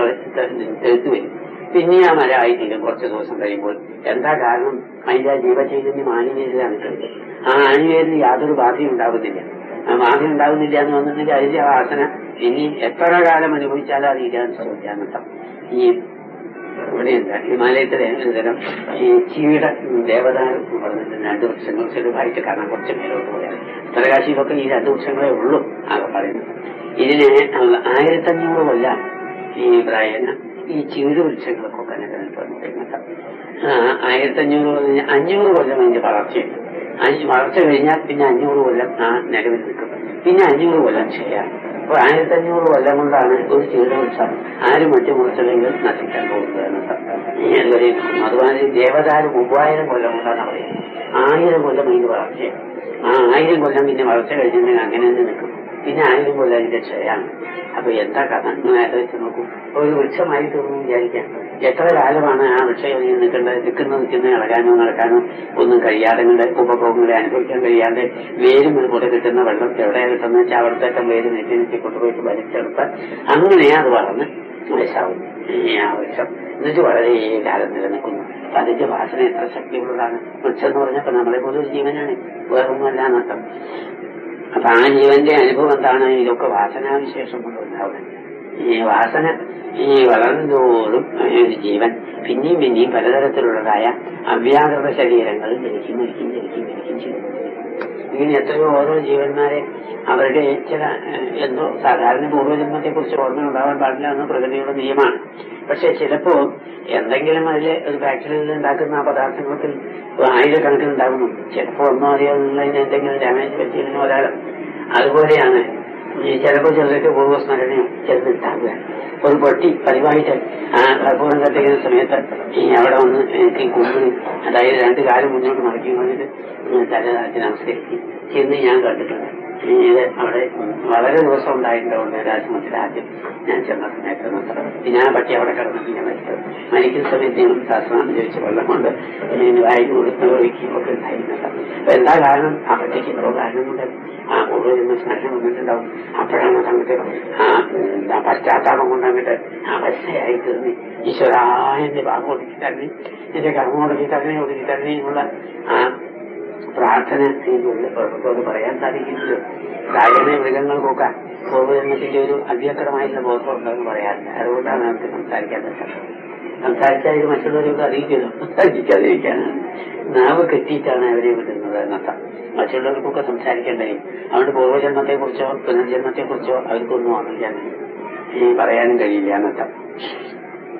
തെഴുത്തു വരും പിന്നെ ആ മരം ആയിത്തീരും കുറച്ച് ദിവസം കഴിയുമ്പോൾ എന്താ കാരണം അതിന്റെ ആ ജീവചൈതന്യം ആണിവേരിലാണ് കിട്ടുന്നത് ആ ആണിവേരിന് യാതൊരു ബാധയും ഉണ്ടാകുന്നില്ല ആ ബാധ ഉണ്ടാകുന്നില്ല എന്ന് വന്നിട്ടുണ്ടെങ്കിൽ അതിന്റെ ആ വാസന ഇനി എത്ര കാലം അനുഭവിച്ചാലും അത് ഇല്ലാന്ന് ചോദിക്കാന്നർത്ഥം ഈ ഇവിടെയുണ്ട് ഹിമാലയത്തിലെ ഒരു തരം ഈ ചീട ദേവതാരം എന്ന് പറഞ്ഞിട്ട് രണ്ട് വൃക്ഷങ്ങൾ ചെറുതായിട്ട് കാണാൻ കുറച്ച് മേലോട്ട് പോയാൽ ഉത്തരകാശിയിലൊക്കെ ഈ രണ്ട് വൃക്ഷങ്ങളെ ഉള്ളൂ ആകെ പറയുന്നത് ഇതിന് ആയിരത്തഞ്ഞൂറ് കൊല്ലം ഈ പ്രായന ഈ ചീട് വൃക്ഷങ്ങൾക്കൊക്കെ നിലനിൽക്കുന്നത് ആയിരത്തഞ്ഞൂറ് കൊല്ലം അഞ്ഞൂറ് കൊല്ലം അതിന്റെ വളർച്ചയുണ്ട് അഞ്ച് വളർച്ച കഴിഞ്ഞാൽ പിന്നെ അഞ്ഞൂറ് കൊല്ലം ആ നിലവിൽ നിൽക്കും പിന്നെ അഞ്ഞൂറ് കൊല്ലം ചെയ്യാം അപ്പൊ ആയിരത്തഞ്ഞൂറ് കൊല്ലം കൊണ്ടാണ് ഒരു ചീടവൃക്ഷം ആരും മറ്റു മുറിച്ചില്ലെങ്കിൽ നശിക്കാൻ പോകുന്നത് എന്നൊരു അതുപോലെ ദേവതാര് മൂവായിരം കൊല്ലം കൊണ്ടാണ് പറയുന്നത് ആയിരം കൊല്ലം അതിന്റെ വളർച്ചയാണ് ആ ആയിരം കൊല്ലം പിന്നെ വളർച്ച കഴിഞ്ഞിട്ടുണ്ടെങ്കിൽ അങ്ങനെ തന്നെ നിൽക്കും പിന്നെ ആയിരം കൊല്ലം അതിന്റെ ക്ഷയാണ് അപ്പൊ എന്താ കഥ നിങ്ങൾ ആലോചിച്ച് നോക്കൂ ഒരു വൃക്ഷമായി തീർന്നു വിചാരിക്കാം എത്ര കാലമാണ് ആ വൃക്ഷം ഇങ്ങനെ നിൽക്കേണ്ടത് നിൽക്കുന്ന നിൽക്കുന്ന ഇളകാനോ നടക്കാനോ ഒന്നും കഴിയാതെ കൊണ്ട് ഉപഭോഗങ്ങളെ അനുഭവിക്കാൻ കഴിയാതെ വേരും ഇതുപോലെ കിട്ടുന്ന വെള്ളം എവിടെയാണ് കിട്ടുന്നത് വെച്ചാൽ അവിടുത്തെ വേര് നെറ്റി നെറ്റി കൊണ്ടുപോയിട്ട് വലിച്ചെടുത്ത് അങ്ങനെയാ അത് വളർന്ന് വയസ്സാവും ഈ ആ വൃക്ഷം എന്നിട്ട് വളരെ കാലം നിലനിൽക്കുന്നു അപ്പൊ അതിന്റെ വാസന എത്ര ശക്തിയുള്ളതാണ് വൃക്ഷം എന്ന് പറഞ്ഞപ്പോ നമ്മളെ പോലെ ഒരു ജീവനാണ് വേറൊന്നുമല്ല എന്നർത്ഥം അപ്പൊ ആ ജീവന്റെ അനുഭവം എന്താണ് ഇതൊക്കെ വാസനാവിശേഷം കൊണ്ടുണ്ടാവുന്നത് ഈ വാസന ഈ വളർന്നതോറും ഒരു ജീവൻ പിന്നെയും പിന്നെയും പലതരത്തിലുള്ളതായ അവ്യാകൃത ശരീരങ്ങൾ ജനിക്കും മരിക്കും ജനിക്കും മരിക്കും ചെയ്യുന്നു ഇങ്ങനെ എത്രയോ ഓരോ ജീവന്മാരെ അവരുടെ ചില ഏഹ്, എന്തോ സാധാരണ പൂർവ്വജന്മത്തെ കുറിച്ച് ഓർമ്മ ഉണ്ടാവാൻ പാടില്ല എന്ന പ്രകൃതിയുടെ നിയമമാണ് പക്ഷെ ചിലപ്പോ എന്തെങ്കിലും അതിൽ ഒരു ഫാക്ടറിയിൽ ഉണ്ടാക്കുന്ന ആ പദാർത്ഥങ്ങൾക്ക് ആയിരക്കണക്കിന് ഉണ്ടാകുന്നു ചിലപ്പോ ഒന്നോ അറിയാവുന്നതിന് എന്തെങ്കിലും ഡാമേജ് പറ്റിയതിനോ ഒരാൾ അതുപോലെയാണ് ഈ ചിലപ്പോൾ ചിലർക്ക് പൂർവ്വസ്മരണയോ ചെറുതുണ്ടാകുക ഒരു പൊട്ടി പതിവായിട്ട് ആ കർപ്പൂരം കത്തിക്കുന്ന സമയത്ത് ഈ അവിടെ വന്ന് എനിക്ക് കുമ്പിളി അതായത് രണ്ട് കാലം മുന്നോട്ട് മടക്കി വന്നിട്ട് തല താഴ്ത്തി നമസ്കരിക്കും ചെന്ന് ഞാൻ കണ്ടിട്ടുണ്ട് ഇത് അവിടെ വളരെ ദിവസം ഉണ്ടായിട്ടുണ്ടാവുണ്ട് രാജ്മത്തിൽ ആദ്യം ഞാൻ ചെന്ന സമയത്ത് മാത്രം പിന്നെ ആ പട്ടി അവിടെ കിടന്നിട്ട് ഞാൻ മരിച്ചത് മരിക്കുന്ന സമയത്ത് ഞാൻ ശാസ്ത്രം ചോദിച്ച വെള്ളം കൊണ്ട് വായി കൊടുത്ത് ഒഴിക്കുകയൊക്കെ ഉണ്ടായിരുന്നത് അപ്പൊ എന്താ കാരണം ആ പട്ടിക്ക് എന്തോ കാരണം കൊണ്ട് ആ പൂർവ്വജന്മ സ്നേഹം വന്നിട്ടുണ്ടാവും അപ്പോഴാണ് അങ്ങോട്ട് ആ എന്താ പശ്ചാത്താപം കൊണ്ട് അങ്ങോട്ട് അവസ്ഥയായി തീർന്ന് ഈശ്വരായന്റെ ഭാഗം ഒടുക്കി തരണേ എന്റെ കർമ്മം ഒടുക്കി തരണേ ഒടുക്കി തരണേ എന്നുള്ള ആ പ്രാർത്ഥന ഇതിനുള്ളിൽ പറയാൻ സാധിക്കുന്നില്ല സാധാരണ മൃഗങ്ങൾക്കൊക്കെ പൂർവ്വജന്മത്തിന്റെ ഒരു അവ്യക്തമായിട്ടുള്ള ബോധം ഉണ്ടെന്ന് പറയാറില്ല അതുകൊണ്ടാണ് നമുക്ക് സംസാരിക്കാൻ പറ്റുന്നത് സംസാരിച്ചാൽ ഇത് മറ്റുള്ളവരൊക്കെ അറിയിക്കുന്നു സംസാരിക്കാതിരിക്കാനാണ് നാവ് കെട്ടിയിട്ടാണ് അവരെ വിടുന്നത് എന്നർത്ഥം മറ്റുള്ളവർക്കൊക്കെ സംസാരിക്കേണ്ടേ അതുകൊണ്ട് പൂർവ്വജന്മത്തെ കുറിച്ചോ പുനർജന്മത്തെ കുറിച്ചോ അവർക്കൊന്നും അറിയിക്കാൻ ഈ പറയാനും കഴിയില്ല എന്നർത്ഥം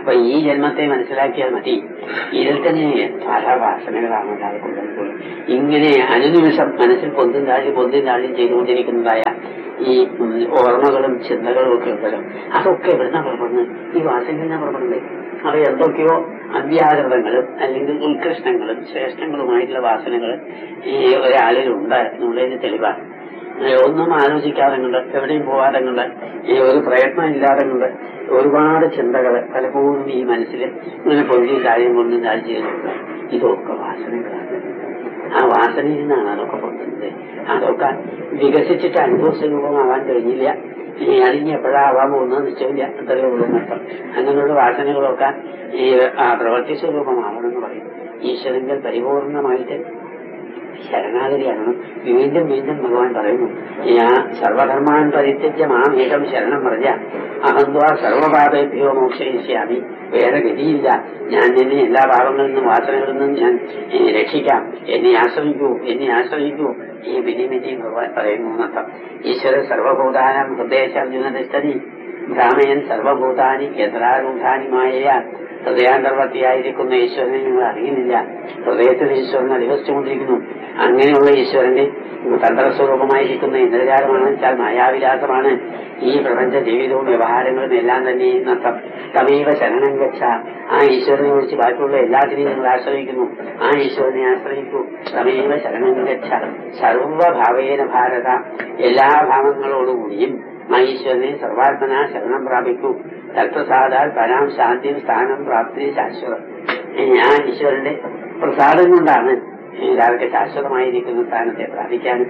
അപ്പൊ ഈ ജന്മത്തെ മനസ്സിലാക്കിയാൽ മതി ഇതിൽ തന്നെ പല വാസനകളാണ് ഉണ്ടായിക്കൊണ്ടിരിക്കുന്നത് ഇങ്ങനെ അനുനിമിഷം മനസ്സിൽ പൊന്തും താഴി പൊന്തും താഴി ചെയ്തുകൊണ്ടിരിക്കുന്നതായ ഈ ഉം, ഓർമ്മകളും ചിന്തകളും ഒക്കെ ഉണ്ടല്ലോ അതൊക്കെ എവിടുന്ന പുറപ്പെടുന്നത് ഈ വാസനയിൽ നിന്നാ പുറപ്പെടുന്നത് അവ എന്തൊക്കെയോ അവ്യാകൃതങ്ങളും അല്ലെങ്കിൽ ഉത്കൃഷ്ടങ്ങളും ശ്രേഷ്ഠങ്ങളുമായിട്ടുള്ള വാസനകൾ ഈ ഒരാളിൽ ഉണ്ട് എന്നുള്ളതിന് തെളിവാണ് ഏ, ഒന്നും ആലോചിക്കാതെ കൊണ്ട് എവിടെയും പോകാതെ കൊണ്ട് ഈ ഒരു പ്രയത്നം ഇല്ലാതെ കൊണ്ട് ഒരുപാട് ചിന്തകൾ പലപ്പോഴും ഈ മനസ്സിൽ ഇങ്ങനെ പൊന്തിയും കാര്യം കൊണ്ടും കാര്യം ചെയ്യുന്നുണ്ട് ഇതൊക്കെ വാസനകളാണ് ആ വാസനയിൽ നിന്നാണ് അതൊക്കെ പൊന്തുന്നത് അതൊക്കെ വികസിച്ചിട്ട് അനുഭവ സ്വരൂപമാവാൻ കഴിഞ്ഞില്ല ഇനി അതിന് എപ്പോഴാവാൻ പോകുന്നത് നിശ്ചയമില്ല അത്രയേ ഉള്ളൂ എന്നർത്ഥം അങ്ങനെയുള്ള വാസനകളൊക്കെ ഈ ആ പ്രവൃത്തി സ്വരൂപമാവണമെന്ന് പറയും ഈശ്വരങ്കൽ പരിപൂർണമായിട്ട് ശരണാഗതിയാണ് വീണ്ടും വീണ്ടും ഭഗവാൻ പറയുന്നു ഞാൻ സർവധർമാൻ പരിത്യജ്യ മാം ഏകം ശരണം പറഞ്ഞ അഹന്വാ സർവപാപേഭ്യോ മോക്ഷയിഷ്യാമി വേറെ ഗതിയില്ല ഞാൻ നിന്നെ എല്ലാ പാപങ്ങളിൽ നിന്നും വാസനകളിൽ നിന്നും ഞാൻ ഏ, രക്ഷിക്കാം എന്നെ ആശ്രയിക്കൂ എന്നെ ആശ്രയിക്കൂ ഈ വിധി വിധി ഭഗവാൻ പറയുന്നു എന്നർത്ഥം ഈശ്വര സർവഭൂതാനം ഹൃദയശാർജുനസ്ഥതി ഭ്രാമയൻ സർവഭൂതാനി യന്ത്രാരൂഢാനി മായ ഹൃദയാന്തർവർത്തിയായിരിക്കുന്ന ഈശ്വരനെ നിങ്ങൾ അറിയുന്നില്ല ഹൃദയത്തിൽ ഈശ്വരൻ അധിവസിച്ചുകൊണ്ടിരിക്കുന്നു അങ്ങനെയുള്ള ഈശ്വരന്റെ തന്ത്രസ്വരൂപമായിരിക്കുന്ന ഇന്ദ്രജാലമാണ് വെച്ചാൽ മായാവിലാസമാണ് ഈ പ്രപഞ്ച ജീവിതവും വ്യവഹാരങ്ങളും എല്ലാം തന്നെ നഷ്ടം തമീവ ശരണം ഗച്ഛ ആ ഈശ്വരനെ ഒഴിച്ച് ബാക്കിയുള്ള എല്ലാത്തിനെയും നിങ്ങൾ ആശ്രയിക്കുന്നു ആ ഈശ്വരനെ ആശ്രയിക്കൂ തമീവ ശരണം ഗച്ഛ സർവഭാവേന ഭാരത എല്ലാ ഭാവങ്ങളോടുകൂടിയും ആ ഈശ്വരനെ സർവാത്മന ശരണം പ്രാപിക്കൂ തത്വസാധാൽ പരാം ശാന്തിയും സ്ഥാനം പ്രാപ്തി ശാശ്വതം ആ ഈശ്വരന്റെ പ്രസാദം കൊണ്ടാണ് എല്ലാവർക്കും ശാശ്വതമായിരിക്കുന്ന സ്ഥാനത്തെ പ്രാപിക്കാനും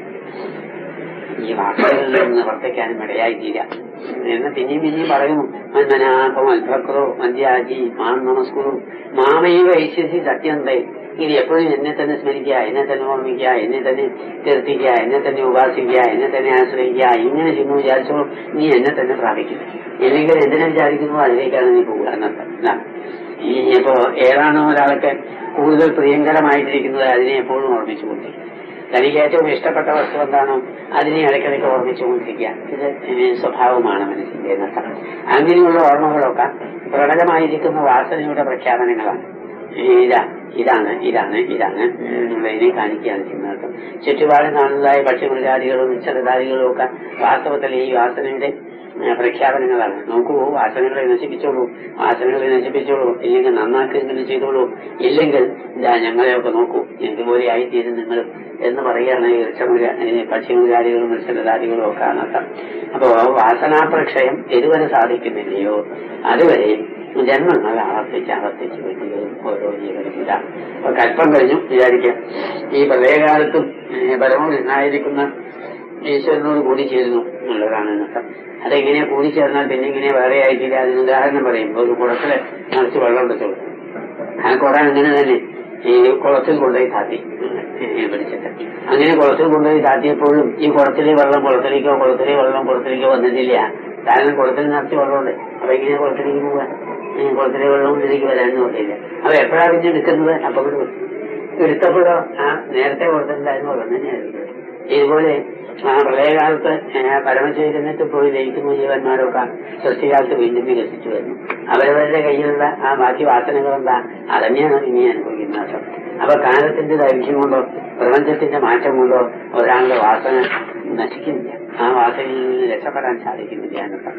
ഈ വാക്കുകളിൽ നിന്ന് വർദ്ധിക്കാനും ഇടയായിത്തീര എന്ന് പിന്നെയും പിന്നെയും പറയുന്നു മന്മനാഭം അൽഭക്രോ മന്ത്യാജി മാം നമസ്കുരു മാമൈവ ഐശ്വസി സത്യന്തേ ഇത് എപ്പോഴും എന്നെ തന്നെ സ്മരിക്കുക എന്നെ തന്നെ ഓർമ്മിക്കുക എന്നെ തന്നെ കീർത്തിക്കുക എന്നെ തന്നെ ഉപാസിക്കുക എന്നെ തന്നെ ആശ്രയിക്കുക ഇങ്ങനെ ചെന്ന് വിചാരിച്ചോ നീ എന്നെ തന്നെ പ്രാപിക്കും ഇല്ലെങ്കിൽ എന്തിനെ വിചാരിക്കുന്നു അതിലേക്കാണ് നീ പോകുക എന്നർത്ഥം ഇതാണ്. ഈ ഇപ്പോ ഏതാണോ ഒരാൾക്ക് കൂടുതൽ പ്രിയങ്കരമായിട്ടിരിക്കുന്നത് അതിനെ എപ്പോഴും ഓർമ്മിച്ചുകൊണ്ടിരിക്കും തനിക്ക് ഏറ്റവും ഇഷ്ടപ്പെട്ട വസ്തു എന്താണോ അതിനെ ഇടയ്ക്കിടയ്ക്ക് ഓർമ്മിച്ചുകൊണ്ടിരിക്കുക ഇത് ഏ, സ്വഭാവമാണ് മനസ്സിന്റെ എന്നർത്ഥം അങ്ങനെയുള്ള ഓർമ്മകളൊക്കെ പ്രകടമായിരിക്കുന്ന വാസനയുടെ പ്രഖ്യാപനങ്ങളാണ് ഇതാ ഇതാണ് ഇതാണ് ഇതാണ് എന്നുള്ളതിനെ കാണിക്കുകയാണ് ചെയ്യുന്നത് ചുറ്റുപാടും കാണുന്നതായ പക്ഷിമൃഗാദികളും നിശ്ചലധാരികളും ഒക്കെ വാസ്തവത്തിൽ ഈ വാസനയുടെ ഏ, പ്രഖ്യാപനങ്ങളാണ് നോക്കൂ വാസനകളെ നശിപ്പിച്ചോളൂ വാസനകളെ നശിപ്പിച്ചോളൂ ഇല്ലെങ്കിൽ നന്നാക്കുകയെങ്കിലും ചെയ്തോളൂ ഇല്ലെങ്കിൽ ഇതാ ഞങ്ങളെയൊക്കെ നോക്കൂ ഇതുപോലെ ആയിത്തീരും നിങ്ങൾ എന്ന് പറയുകയാണ് ഈ വൃക്ഷമൃഗ പക്ഷിമൃഗാദികളും നിശ്ചലധാരികളും ഒക്കെ അനർത്ഥം അപ്പോ വാസനാപ്രക്ഷയം ഇതുവരെ സാധിക്കുന്നില്ലയോ അതുവരെ ജന്മങ്ങൾ ആവർത്തിച്ച് ആവർത്തിച്ച് വേണ്ടിയും ഓരോ ജീവനും ഇതാണ് അപ്പൊ കൽപ്പം കഴിഞ്ഞു വിചാരിക്കാം ഈ പ്രളയകാലത്തും പരമനായിരിക്കുന്ന ഈശ്വരനോട് കൂടി ചേരുന്നു എന്നുള്ളതാണ് എന്നർത്ഥം അതെങ്ങനെയാ കൂടി ചേർന്നാൽ പിന്നെ ഇങ്ങനെ വേറെ ആയിട്ടില്ല അതിന് ഉദാഹരണം പറയും ഒരു കുളത്തില് നിറച്ച് വെള്ളം എടുത്തോളൂ ആ കുട അങ്ങനെ തന്നെ ഈ കുളത്തിൽ കൊണ്ടുപോയി താത്തി ഏ, പിടിച്ചിട്ട് അങ്ങനെ കുളത്തിൽ കൊണ്ടുപോയി താത്തിയപ്പോഴും ഈ കുളത്തിലെ വെള്ളം കുളത്തിലേക്കോ കുളത്തിലെ വെള്ളം കുളത്തിലേക്കോ വന്നിട്ടില്ല കാരണം കുളത്തിൽ നിറച്ച് വെള്ളമുണ്ട് അപ്പൊ എങ്ങനെയാ കുളത്തിലേക്ക് പോവാ ഏ, കുളത്തിലെ വെള്ളം ഇതിലേക്ക് വരാനും നോക്കിയില്ല അപ്പൊ എപ്പോഴാ പിന്നെ എടുക്കുന്നത് അപ്പൊ ഇവിടെ എടുത്തപ്പോഴോ ആ നേരത്തെ കൊടുത്തിട്ടുണ്ടായിരുന്നു വെള്ളം തന്നെയായിരുന്നു ഇതുപോലെ ആ പ്രളയകാലത്ത് ഏ, പരമചൈതന്യത്തിൽ പോയി ലയിക്കുന്ന ജീവന്മാരൊക്കെ സൃഷ്ടികാലത്ത് വീണ്ടും വികസിച്ചു വരുന്നു അവരവരുടെ കയ്യിലുള്ള ആ ബാക്കി വാസനകൾ എന്താ അതന്നെയാണ് ഇനി അനുഭവിക്കുന്നത് അർത്ഥം അപ്പൊ കാലത്തിന്റെ ദൈർഘ്യം കൊണ്ടോ പ്രപഞ്ചത്തിന്റെ മാറ്റം കൊണ്ടോ ഒരാളുടെ വാസന നശിക്കുന്നില്ല ആ വാസനയിൽ നിന്ന് രക്ഷപ്പെടാൻ സാധിക്കുന്നില്ല എന്നർത്ഥം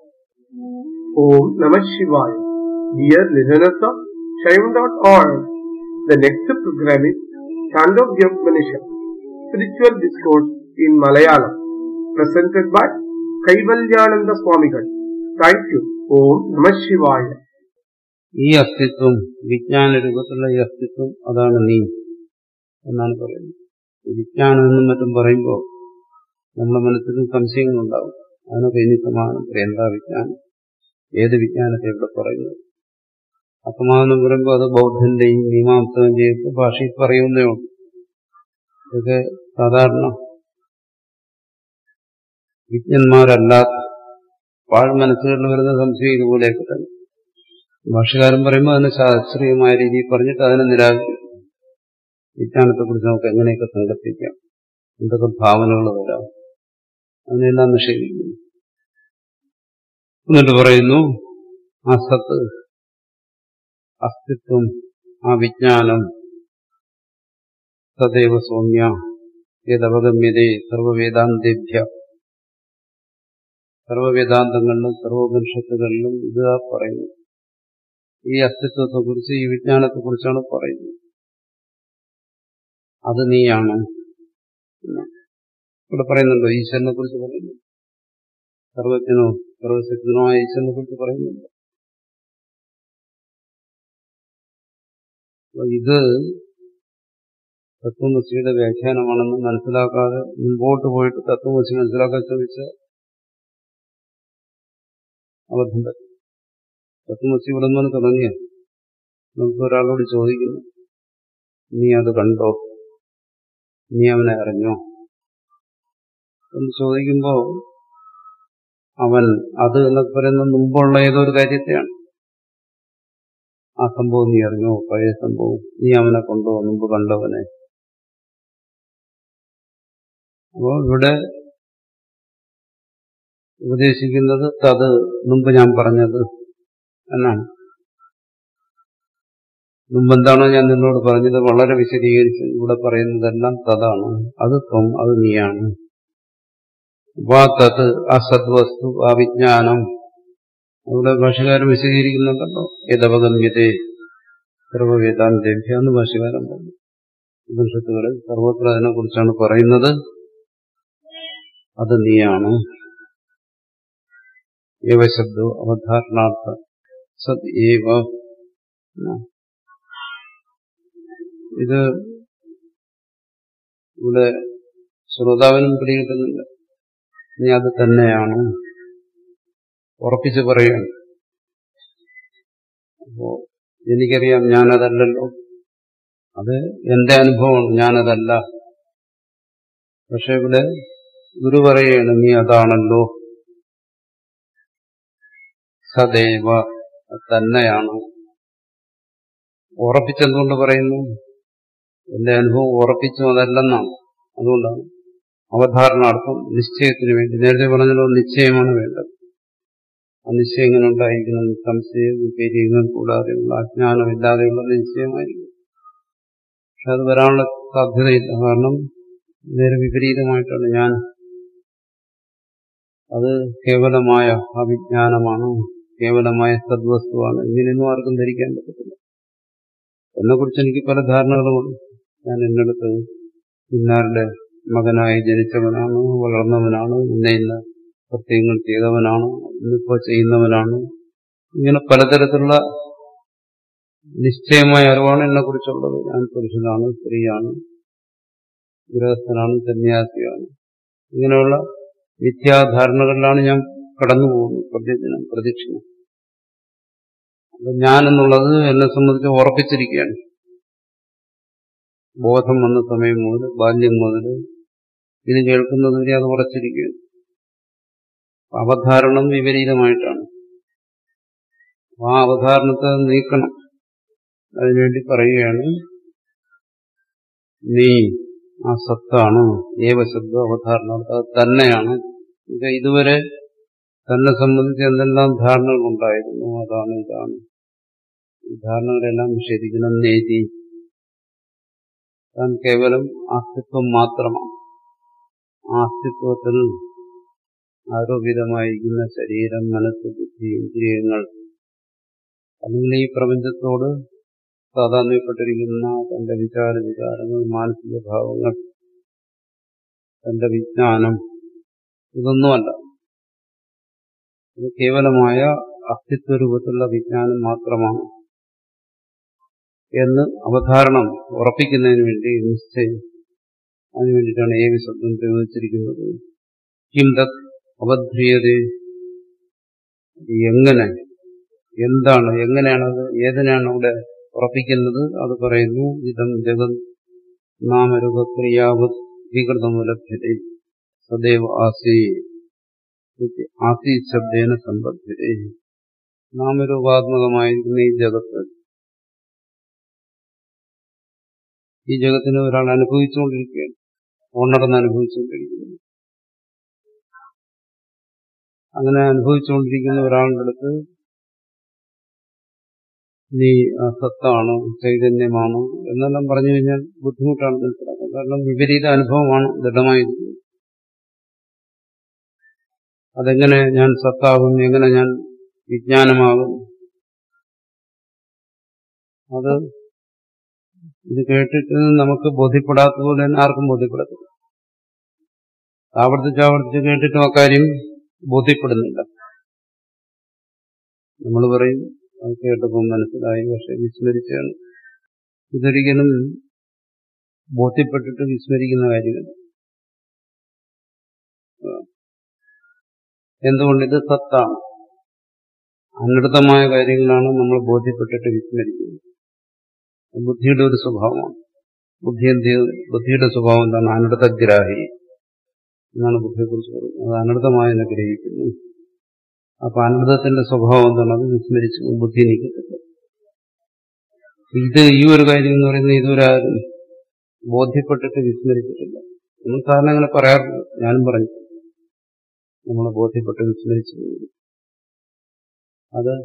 Om Namah Shivaya. Dear listeners of Shaivan.org, the next program is Chandogya Upanishad, Spiritual Discourse in Malayalam, presented by Kaivalyananda Swamigal. Thank you. Om Namah Shivaya. ഈ അസ്തിത്വം വിജ്ഞാന രൂപത്തിലുള്ള ഈ അസ്തിത്വം അതാണ് നീ എന്നാണ് പറയുന്നത് ഈ വിജ്ഞാനം എന്നും മറ്റും പറയുമ്പോൾ നമ്മുടെ മനസ്സിലും സംശയങ്ങളുണ്ടാവും അതിനൊക്കെ ഇനി സമാനം പറയാം. എന്താ വിജ്ഞാനം ഏത് വിജ്ഞാനത്തെ ഇവിടെ പറയുന്നത് അസമാധാനം പറയുമ്പോൾ അത് ബൗദ്ധന്റെയും മീമാംസകന്റെയും ഭാഷയിൽ പറയുന്നേ ഉള്ളൂ ഇതൊക്കെ സാധാരണ വിജ്ഞന്മാരല്ലാത്ത പാഴ് മനസ്സുകളിൽ വരുന്ന സംശയം ഇതുപോലെയൊക്കെ തന്നെ ഭാഷകാരൻ പറയുമ്പോൾ അതിനെ ശാസ്ത്രീയമായ രീതിയിൽ പറഞ്ഞിട്ട് അതിനെ നിരാകരിക്കും വിജ്ഞാനത്തെക്കുറിച്ച് നമുക്ക് എങ്ങനെയൊക്കെ സങ്കല്പിക്കാം എന്തൊക്കെ ഭാവനകൾ വരാം അതിനെല്ലാം നിഷേധിക്കുന്നു എന്നിട്ട് പറയുന്നു ആ സത്ത് അസ്തിത്വം ആ വിജ്ഞാനം തദൈവ സൗമ്യ യഥവഗമ്യതേ സർവവേദാന്തേഭ്യ സർവവേദാന്തങ്ങളിലും സർവോപനിഷത്തുകളിലും ഇത് പറയുന്നു ഈ അസ്തിത്വത്തെക്കുറിച്ച് ഈ വിജ്ഞാനത്തെക്കുറിച്ചാണ് പറയുന്നത് അത് നീയാണ് ഇവിടെ പറയുന്നുണ്ടോ ഈശ്വരനെ കുറിച്ച് പറയുന്നു സർവജ്ഞനോ സർവശക്തനുമായ ഈശ്വരനെ കുറിച്ച് പറയുന്നുണ്ട് ഇത് തത്വമസിയുടെ വ്യാഖ്യാനമാണെന്ന് മനസ്സിലാക്കാതെ മുമ്പോട്ട് പോയിട്ട് തത്വമസി മനസ്സിലാക്കാൻ ശ്രമിച്ച അബദ്ധം പറ്റും തത്വമസി ഇവിടെ നിന്ന് തുടങ്ങിയ നമുക്ക് ഒരാളോട് ചോദിക്കുന്നു നീ അത് കണ്ടോ നീ അവനെ അറിഞ്ഞോ എന്ന് ചോദിക്കുമ്പോ അവൻ അത് എന്നൊക്കെ പറയുന്ന മുമ്പുള്ള ഏതോ ഒരു കാര്യത്തെയാണ് ആ സംഭവം നീ അറിഞ്ഞോ പഴയ സംഭവം നീ അവനെ കൊണ്ടോ മുമ്പ് കണ്ടവനെ അപ്പോ ഇവിടെ ഉപദേശിക്കുന്നത് തത് മുമ്പ് ഞാൻ പറഞ്ഞത് എന്നാണ് മുമ്പെന്താണോ ഞാൻ നിന്നോട് പറഞ്ഞത് വളരെ വിശദീകരിച്ച് ഇവിടെ പറയുന്നതെല്ലാം തതാണ് അത് ത്വം അത് നീയാണ് വാ തത് ആ സദ്വസ്തു ആ വിജ്ഞാനം അവിടെ ഭാഷകാരൻ വിശദീകരിക്കുന്നുണ്ടല്ലോ യഥവഗമ്യതേ സർവവേദാന്തേഭ്യ എന്ന് ഭാഷകാരൻ പറഞ്ഞു ഉപനിഷത്തുകളിൽ സർവത്ര അതിനെ കുറിച്ചാണ് പറയുന്നത് അത് നീയാണ് ഏവശബ്ദോ അവധാരണാർത്ഥ സത് ഏവ ഇത് ഇവിടെ ശ്രോതാവിനും പിടികിട്ടുന്നില്ല നീ അത് തന്നെയാണ് ഉറപ്പിച്ച് പറയുകയാണ് അപ്പോ എനിക്കറിയാം ഞാനതല്ലല്ലോ അത് എന്റെ അനുഭവമാണ് ഞാനതല്ല പക്ഷെ ഇവിടെ ഗുരു പറയുകയാണ് നീ അതാണല്ലോ സദൈവ തന്നെയാണ് ഉറപ്പിച്ചെന്തുകൊണ്ട് പറയുന്നു എന്റെ അനുഭവം ഉറപ്പിച്ചു അതല്ലെന്നാണ് അതുകൊണ്ടാണ് അവധാരണാർത്ഥം നിശ്ചയത്തിന് വേണ്ടി നേരത്തെ പറഞ്ഞല്ലോ നിശ്ചയമാണ് വേണ്ടത് ആ നിശ്ചയം എങ്ങനെ ഉണ്ടായിരിക്കണം സംശയ വിപര്യങ്ങൾ കൂടാതെയുള്ള അജ്ഞാനമില്ലാതെയുള്ള നിശ്ചയമായിരിക്കും പക്ഷെ അത് വരാനുള്ള സാധ്യതയില്ല കാരണം നേരെ വിപരീതമായിട്ടാണ് ഞാൻ അത് കേവലമായ അവിജ്ഞാനമാണ് കേവലമായ സദ്വസ്തുവാണ് ഇങ്ങനെയൊന്നും ആർക്കും ധരിക്കാൻ പറ്റത്തില്ല എന്നെക്കുറിച്ച് എനിക്ക് പല ധാരണകളുമുണ്ട് ഞാൻ എന്നടുത്ത് ഇന്നാരുടെ മകനായി ജനിച്ചവനാണ് വളർന്നവനാണ് ഇന്ന ഇന്ന സത്യങ്ങൾ ചെയ്തവനാണ് ഇന്നിപ്പോ ചെയ്യുന്നവനാണ് ഇങ്ങനെ പലതരത്തിലുള്ള നിശ്ചയമായ അറിവാണ് എന്നെ കുറിച്ചുള്ളത് ഞാൻ പുരുഷനാണ് സ്ത്രീയാണ് ഗൃഹസ്ഥനാണ് സന്യാസിയാണ് ഇങ്ങനെയുള്ള മിഥ്യാധാരണകളിലാണ് ഞാൻ കടന്നു പോകുന്നത് പ്രതിദിനം പ്രദക്ഷിണം അപ്പൊ ഞാൻ എന്നുള്ളത് എന്നെ സംബന്ധിച്ച് ഉറപ്പിച്ചിരിക്കുകയാണ് ബോധം വന്ന സമയം മുതൽ ബാല്യം മുതൽ ഇത് കേൾക്കുന്നത് വരെ അത് ഉറച്ചിരിക്കുകയാണ് അവധാരണം വിപരീതമായിട്ടാണ് ആ അവധാരണത്തെ നീക്കണം അതിനുവേണ്ടി പറയുകയാണ് നീ ആ സത്താണ് ഏവശബ്ദ അവധാരണം അത് തന്നെയാണ് ഇത് ഇതുവരെ തന്നെ സംബന്ധിച്ച് എന്തെല്ലാം ധാരണകൾ ഉണ്ടായിരുന്നു അതാണ് ഇതാണ് ഈ ധാരണകളെല്ലാം നിഷേധിക്കണം നേതി താൻ കേവലം അസ്തിത്വം മാത്രമാണ് ആ അസ്തിത്വത്തിൽ ആരോപിതമായിരിക്കുന്ന ശരീരം മനസ്സ് ബുദ്ധി ഇന്ദ്രിയങ്ങൾ അല്ലെങ്കിൽ ഈ പ്രപഞ്ചത്തോട് സാധാരണപ്പെട്ടിരിക്കുന്ന തന്റെ വിചാര വികാരങ്ങൾ മാനസിക ഭാവങ്ങൾ തന്റെ വിജ്ഞാനം ഇതൊന്നുമല്ല ഇത് കേവലമായ അസ്തിത്വ രൂപത്തിലുള്ള വിജ്ഞാനം മാത്രമാണ് എന്ന് അവധാരണം ഉറപ്പിക്കുന്നതിന് വേണ്ടി നിശ്ചയം അതിനു വേണ്ടിയിട്ടാണ് ഏവി ശബ്ദം പ്രയോഗിച്ചിരിക്കുന്നത് കിം തത് അവധ്രിയത എങ്ങനെ എന്താണ് എങ്ങനെയാണത് ഏതിനാണ് അവിടെ ഉറപ്പിക്കുന്നത് അത് പറയുന്നു ഇതം ജഗത് നാമരൂപക്രിയാവത് വികൃതമുലഭ്യത സദൈവ ആസീ ആസീ ശബ്ദേന സംബദ്ധ്യത നാമരൂപാത്മകമായിരിക്കുന്ന ഈ ജഗത്ത് ഈ ജഗത്തിനെ ഒരാൾ അനുഭവിച്ചുകൊണ്ടിരിക്കുകയാണ് ഉണർന്ന് അനുഭവിച്ചുകൊണ്ടിരിക്കുന്നു അങ്ങനെ അനുഭവിച്ചുകൊണ്ടിരിക്കുന്ന ഒരാളുടെ അടുത്ത് നീ സത്താണ് ചൈതന്യമാണ് എന്നെല്ലാം പറഞ്ഞു കഴിഞ്ഞാൽ ബുദ്ധിമുട്ടാണ് മനസ്സിലാക്കാൻ കാരണം വിപരീത അനുഭവമാണ് ദൃഢമായിരിക്കുന്നത് അതെങ്ങനെ ഞാൻ സത്താകും എങ്ങനെ ഞാൻ വിജ്ഞാനമാകും അത് ഇത് കേട്ടിട്ട് നമുക്ക് ബോധ്യപ്പെടാത്തതുപോലെ തന്നെ ആർക്കും ബോധ്യപ്പെടത്തില്ല ആവർത്തിച്ച് ആവർത്തിച്ച് കേട്ടിട്ടും അക്കാര്യം ബോധ്യപ്പെടുന്നില്ല നമ്മൾ പറയും അത് കേട്ടപ്പോൾ മനസ്സിലായി പക്ഷെ വിസ്മരിച്ചാണ് ഇതൊരിക്കലും ബോധ്യപ്പെട്ടിട്ട് വിസ്മരിക്കുന്ന കാര്യമല്ല എന്തുകൊണ്ട് ഇത് സത്താണ് അനർത്ഥമായ കാര്യങ്ങളാണ് നമ്മൾ ബോധ്യപ്പെട്ടിട്ട് വിസ്മരിക്കുന്നത് ബുദ്ധിയുടെ ഒരു സ്വഭാവമാണ് ബുദ്ധി എന്ത് ബുദ്ധിയുടെ സ്വഭാവം എന്താണ് അനർത്ഥഗ്രാഹി എന്നാണ് ബുദ്ധിയെക്കുറിച്ച് പറയുന്നത് അത് അനർത്ഥമായെന്ന് ഗ്രഹിക്കുന്നു അപ്പൊ അനർത്ഥത്തിന്റെ സ്വഭാവം എന്താണ് അത് വിസ്മരിച്ചു ബുദ്ധി നീക്കത്തില്ല ഇത് ഈ ഒരു കാര്യം എന്ന് പറയുന്നത് ഇതുവരെ ആരും ബോധ്യപ്പെട്ടിട്ട് വിസ്മരിച്ചിട്ടില്ല നമ്മൾ സാധാരണ അങ്ങനെ പറയാറുണ്ട് ഞാനും പറഞ്ഞു നമ്മളെ ബോധ്യപ്പെട്ട് വിസ്മരിച്ചു അത്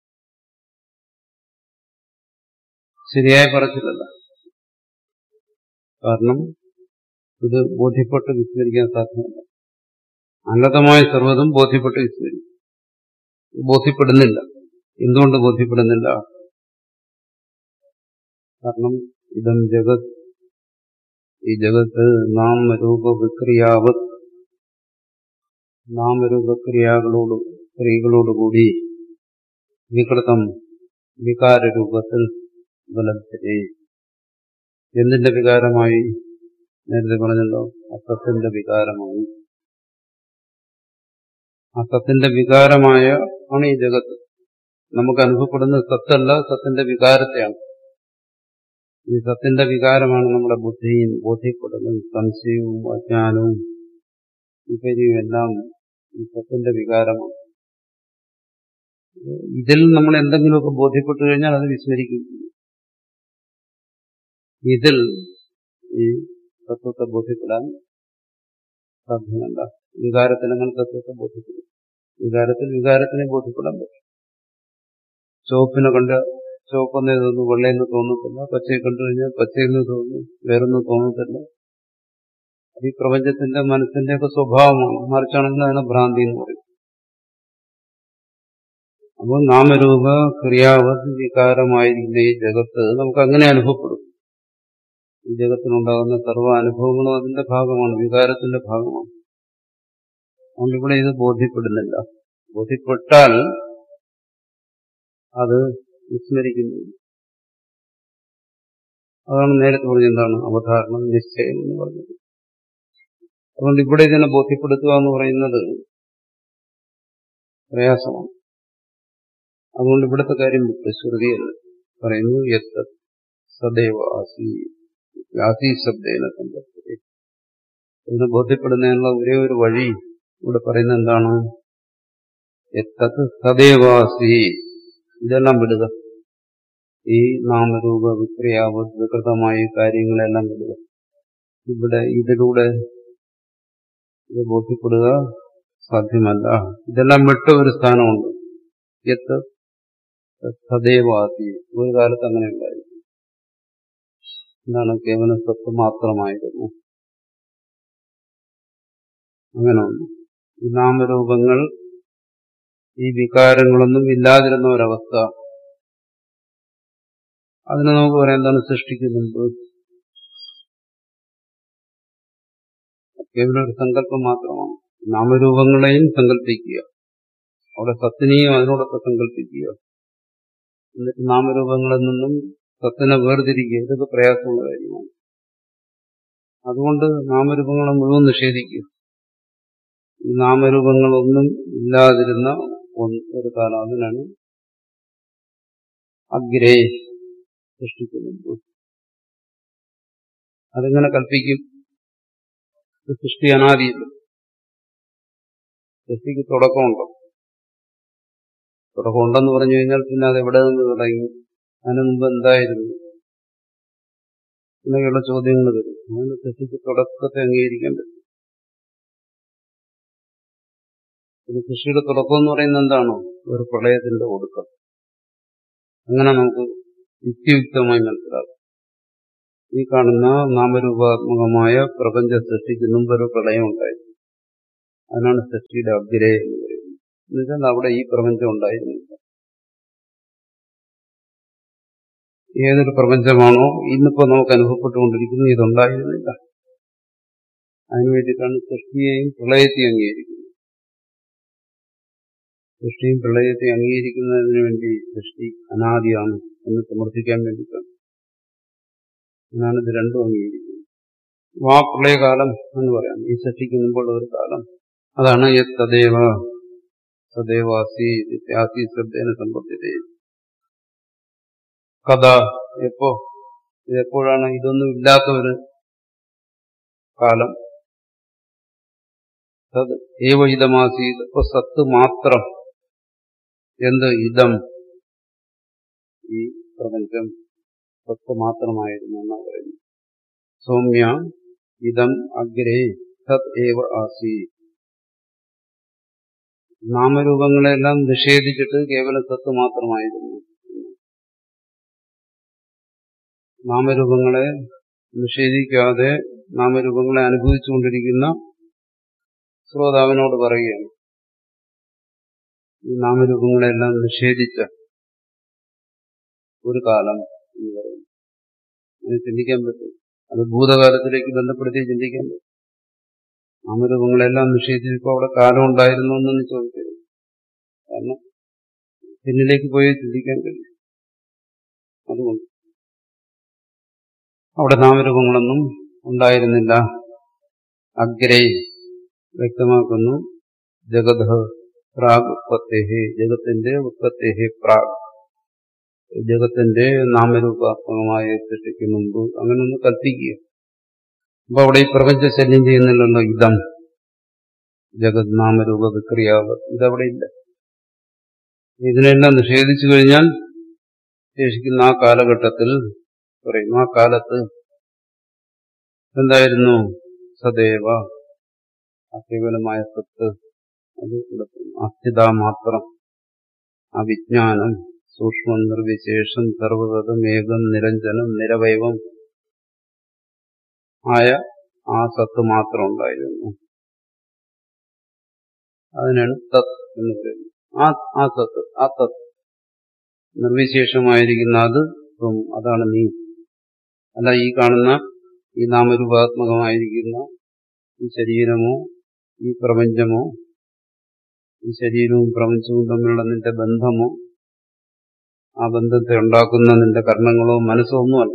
ശരിയായ പറച്ചിലല്ല കാരണം ഇത് ബോധ്യപ്പെട്ട് വിസ്മരിക്കാൻ സാധ്യമല്ല അനന്തമായ സർവ്വതും ബോധ്യപ്പെട്ട് വിസ്മരിക്കും ബോധ്യപ്പെടുന്നില്ല എന്തുകൊണ്ട് ബോധ്യപ്പെടുന്നില്ല കാരണം ഇതം ജഗത് ഈ ജഗത്ത് നാമരൂപ വിക്രിയാവത് നാമരൂപക്രിയകളോട് ക്രിയകളോടുകൂടി വികൃതം വികാരരൂപത്തിൽ ഉപലബ്ധരെ എന്തിന്റെ വികാരമായി നേരത്തെ പറഞ്ഞല്ലോ അസത്തിന്റെ വികാരമായി അസത്തിന്റെ വികാരമായ ആണ് ഈ ജഗത്ത് നമുക്ക് അനുഭവപ്പെടുന്ന സത്തല്ല സത്തിന്റെ വികാരത്തെയാണ് ഈ സത്തിന്റെ വികാരമാണ് നമ്മുടെ ബുദ്ധിയും ബോധ്യപ്പെടുന്നത് സംശയവും അജ്ഞാനവും വിപരിയും എല്ലാം ഈ സത്തിന്റെ വികാരമാണ് ഇതിൽ നമ്മൾ എന്തെങ്കിലുമൊക്കെ ബോധ്യപ്പെട്ടു കഴിഞ്ഞാൽ അത് വിസ്മരിക്കും ഇതിൽ ഈ തത്വത്തെ ബോധ്യപ്പെടാൻ സാധ്യമല്ല വികാരത്തിൽ അങ്ങനെ തത്വത്തെ ബോധ്യപ്പെടും വികാരത്തിൽ വികാരത്തിനെ ബോധ്യപ്പെടാൻ പറ്റും ചുവപ്പിനെ കണ്ട് ചുവപ്പെന്നേ തോന്നുന്നു വെള്ളയെന്ന് തോന്നത്തില്ല പച്ചയെ കണ്ടു കഴിഞ്ഞാൽ പച്ചയെന്ന് തോന്നുന്നു വേറൊന്നും തോന്നത്തില്ല ഈ പ്രപഞ്ചത്തിന്റെ മനസ്സിന്റെ ഒക്കെ സ്വഭാവമാണ് മറിച്ചാണെങ്കിൽ അതിനെ ഭ്രാന്തി എന്ന് പറയും അപ്പോൾ നാമരൂപ ക്രിയാവത് വികാരമായിരിക്കുന്ന ഈ ജഗത്ത് നമുക്ക് അങ്ങനെ അനുഭവപ്പെടും ഈ ജഗത്തിനുണ്ടാകുന്ന സർവ്വ അനുഭവങ്ങളും അതിന്റെ ഭാഗമാണ് വികാരത്തിന്റെ ഭാഗമാണ് അതുകൊണ്ട് ഇവിടെ ഇത് ബോധ്യപ്പെടുന്നില്ല ബോധ്യപ്പെട്ടാൽ അത് വിസ്മരിക്കുന്നു അതാണ് നേരത്തെ പറഞ്ഞത് എന്താണ് അവധാരണം നിശ്ചയം എന്ന് പറഞ്ഞത് അതുകൊണ്ട് ഇവിടെ ഇതിനെ ബോധ്യപ്പെടുത്തുക എന്ന് പറയുന്നത് പ്രയാസമാണ് അതുകൊണ്ട് ഇവിടുത്തെ കാര്യം വിട്ട് ശ്രുതിയല്ല പറയുന്നു യത്ത് സദൈവ ആസി ആസി ശബ്ദേന സമ്പത്തി ഇതിനെ ബോധ്യപ്പെടുന്നതിനുള്ള ഒരേ ഒരു വഴി ഇവിടെ പറയുന്നത് എന്താണ് എത്തത് സദൈവാസി ഇതെല്ലാം വിടുക ഈ നാമരൂപ വിക്രിയാവ വികൃതമായ കാര്യങ്ങളെല്ലാം വിടുക ഇവിടെ ഇതിലൂടെ ഇത് ബോധ്യപ്പെടുക സാധ്യമല്ല ഇതെല്ലാം വിട്ട ഒരു സ്ഥാനമുണ്ട് എത്ത് സദൈവാസി ഒരു കാലത്ത് അങ്ങനെ ഉണ്ടായിരുന്നു എന്താണ് കേവല സത്ത് മാത്രമായിരുന്നു അങ്ങനെ ഒന്ന് ഈ നാമരൂപങ്ങൾ ഈ വികാരങ്ങളൊന്നും ഇല്ലാതിരുന്ന ഒരവസ്ഥ അതിനെ നമുക്ക് പറയാം എന്താണ് സൃഷ്ടിക്കുന്നുണ്ട് കേവലം ഒരു സങ്കല്പം മാത്രമാണ് നാമരൂപങ്ങളെയും സങ്കല്പിക്കുക അവിടെ സത്തിനെയും അതിനോടൊക്കെ സങ്കല്പിക്കുക എന്നിട്ട് നാമരൂപങ്ങളിൽ നിന്നും സത്തിനെ വേർതിരിക്കുക ഇതൊക്കെ പ്രയാസമുള്ള കാര്യമാണ് അതുകൊണ്ട് നാമരൂപങ്ങളെ മുഴുവൻ നിഷേധിക്കുക ഈ നാമരൂപങ്ങളൊന്നും ഇല്ലാതിരുന്ന ഒരു കാലം അതിനാണ് അഗ്രേ സൃഷ്ടിക്കുന്നത് അതെങ്ങനെ കൽപ്പിക്കും സൃഷ്ടി അനാദിയില്ല സൃഷ്ടിക്ക് തുടക്കമുണ്ടോ തുടക്കമുണ്ടെന്ന് പറഞ്ഞു കഴിഞ്ഞാൽ പിന്നെ അത് എവിടെ നിന്ന് തുടങ്ങി അതിനു മുമ്പ് എന്തായിരുന്നു എന്നൊക്കെയുള്ള ചോദ്യങ്ങൾ വരും അങ്ങനെ സൃഷ്ടിക്ക് തുടക്കത്തെ അംഗീകരിക്കാൻ പറ്റും പിന്നെ കൃഷിയുടെ തുടക്കം എന്ന് പറയുന്നത് എന്താണോ ഒരു പ്രളയത്തിന്റെ ഒടുക്കം അങ്ങനെ നമുക്ക് യുക്തിയുക്തമായി മനസ്സിലാക്കാം ഈ കാണുന്ന നാമരൂപാത്മകമായ പ്രപഞ്ച സൃഷ്ടിക്ക് മുമ്പൊരു പ്രളയം ഉണ്ടായിരുന്നു അതിനാണ് സൃഷ്ടിയുടെ അഗ്രേ എന്ന് പറയുന്നത് എന്നുവെച്ചാൽ അവിടെ ഈ പ്രപഞ്ചം ഉണ്ടായിരുന്നില്ല ഏതൊരു പ്രപഞ്ചമാണോ ഇന്നിപ്പോ നമുക്ക് അനുഭവപ്പെട്ടുകൊണ്ടിരിക്കുന്നത് ഇതുണ്ടായിരുന്നില്ല അതിനു വേണ്ടിയിട്ടാണ് സൃഷ്ടിയെയും പ്രളയത്തെയും അംഗീകരിക്കുന്നത് സൃഷ്ടിയും പ്രളയത്തെ അംഗീകരിക്കുന്നതിന് വേണ്ടി സൃഷ്ടി അനാദിയാണ് എന്ന് സമർത്ഥിക്കാൻ വേണ്ടിയിട്ടാണ് എന്നാണ് ഇത് രണ്ടും അംഗീകരിക്കുന്നത് ആ പ്രളയകാലം എന്ന് പറയാം ഈ സൃഷ്ടിക്ക് മുമ്പുള്ള ഒരു കാലം അതാണ് യത് തദേവ സദേവാസി ആസി ശബ്ദേന സമ്പത്തിത്തെ കഥ എപ്പോ ഇതെപ്പോഴാണ് ഇതൊന്നും ഇല്ലാത്ത ഒരു കാലം തത് ഏവ ഇതമാസീത് ഇപ്പൊ സത്ത് മാത്രം എന്ത് ഇതം ഈ പ്രപഞ്ചം സത്ത് മാത്രമായിരുന്നു എന്നാണ് പറയുന്നത് സൗമ്യ ഇതം അഗ്രേ സത് ഏവ ആസി നാമരൂപങ്ങളെല്ലാം നിഷേധിച്ചിട്ട് കേവലം സത്ത് മാത്രമായിരുന്നു നാമരൂപങ്ങളെ നിഷേധിക്കാതെ നാമരൂപങ്ങളെ അനുഭവിച്ചുകൊണ്ടിരിക്കുന്ന ശ്രോതാവിനോട് പറയുകയാണ് ഈ നാമരൂപങ്ങളെല്ലാം നിഷേധിച്ച ഒരു കാലം എന്ന് പറയുന്നു അതിന് ചിന്തിക്കാൻ പറ്റും അത് ഭൂതകാലത്തിലേക്ക് ബന്ധപ്പെടുത്തി ചിന്തിക്കാൻ പറ്റും നാമരൂപങ്ങളെല്ലാം നിഷേധിച്ചപ്പോൾ അവിടെ കാലം ഉണ്ടായിരുന്നു എന്നൊന്നും ചോദിക്കരുത് കാരണം പിന്നിലേക്ക് പോയി ചിന്തിക്കാൻ കഴിയും അതുകൊണ്ട് അവിടെ നാമരൂപങ്ങളൊന്നും ഉണ്ടായിരുന്നില്ല അഗ്രേ വ്യക്തമാക്കുന്നു ജഗത് പ്രാഗ് ഉത്പത്തേഹി ജഗത്തിന്റെ ഉത്പത്തേഹി പ്രാഗ് ജഗത്തിന്റെ നാമരൂപാത്മകമായ സൃഷ്ടിക്ക് മുമ്പ് അങ്ങനെ ഒന്ന് കൽപ്പിക്കുക അപ്പൊ അവിടെ ഈ പ്രപഞ്ച ശല്യം ചെയ്യുന്നില്ലല്ലോ ഇതം ജഗത് നാമരൂപ വിക്രിയാവ് ഇതവിടെ ഇല്ല ഇതിനെല്ലാം നിഷേധിച്ചു കഴിഞ്ഞാൽ ശേഷിക്കുന്ന ആ കാലഘട്ടത്തിൽ പറയും ആ കാലത്ത് എന്തായിരുന്നു സദേവ കേവലമായ സത്ത് അത് അസ്ഥിത മാത്രം ആ വിജ്ഞാനം സൂക്ഷ്മം നിർവിശേഷം സർവഗതം ഏകം നിരഞ്ജനം നിരവയവം ആയ ആ സത്ത് മാത്രം ഉണ്ടായിരുന്നു അതിനാണ് തത് എന്ന് പറയുന്നത് ആ ആ സത്ത് ആ തത് നിർവിശേഷമായിരിക്കുന്ന അത് അതാണ് നീ അല്ല ഈ കാണുന്ന ഈ നാമരൂപാത്മകമായിരിക്കുന്ന ഈ ശരീരമോ ഈ പ്രപഞ്ചമോ ഈ ശരീരവും പ്രപഞ്ചവും തമ്മിലുള്ള നിന്റെ ബന്ധമോ ആ ബന്ധത്തെ ഉണ്ടാക്കുന്ന നിന്റെ കർണങ്ങളോ മനസ്സോ ഒന്നുമല്ല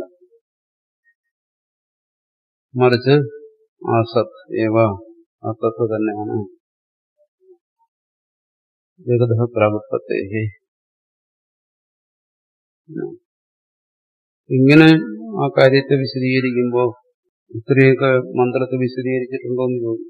മറിച്ച് ആ സത് ഏവ ആ സത്ത് തന്നെയാണ് ജഗത പ്രാഗുത്പത്തെ ഇങ്ങനെ ആ കാര്യത്തെ വിശദീകരിക്കുമ്പോൾ ഇത്രയൊക്കെ മന്ത്രത്തെ വിശദീകരിച്ചിട്ടുണ്ടോ എന്ന് ചോദിക്കും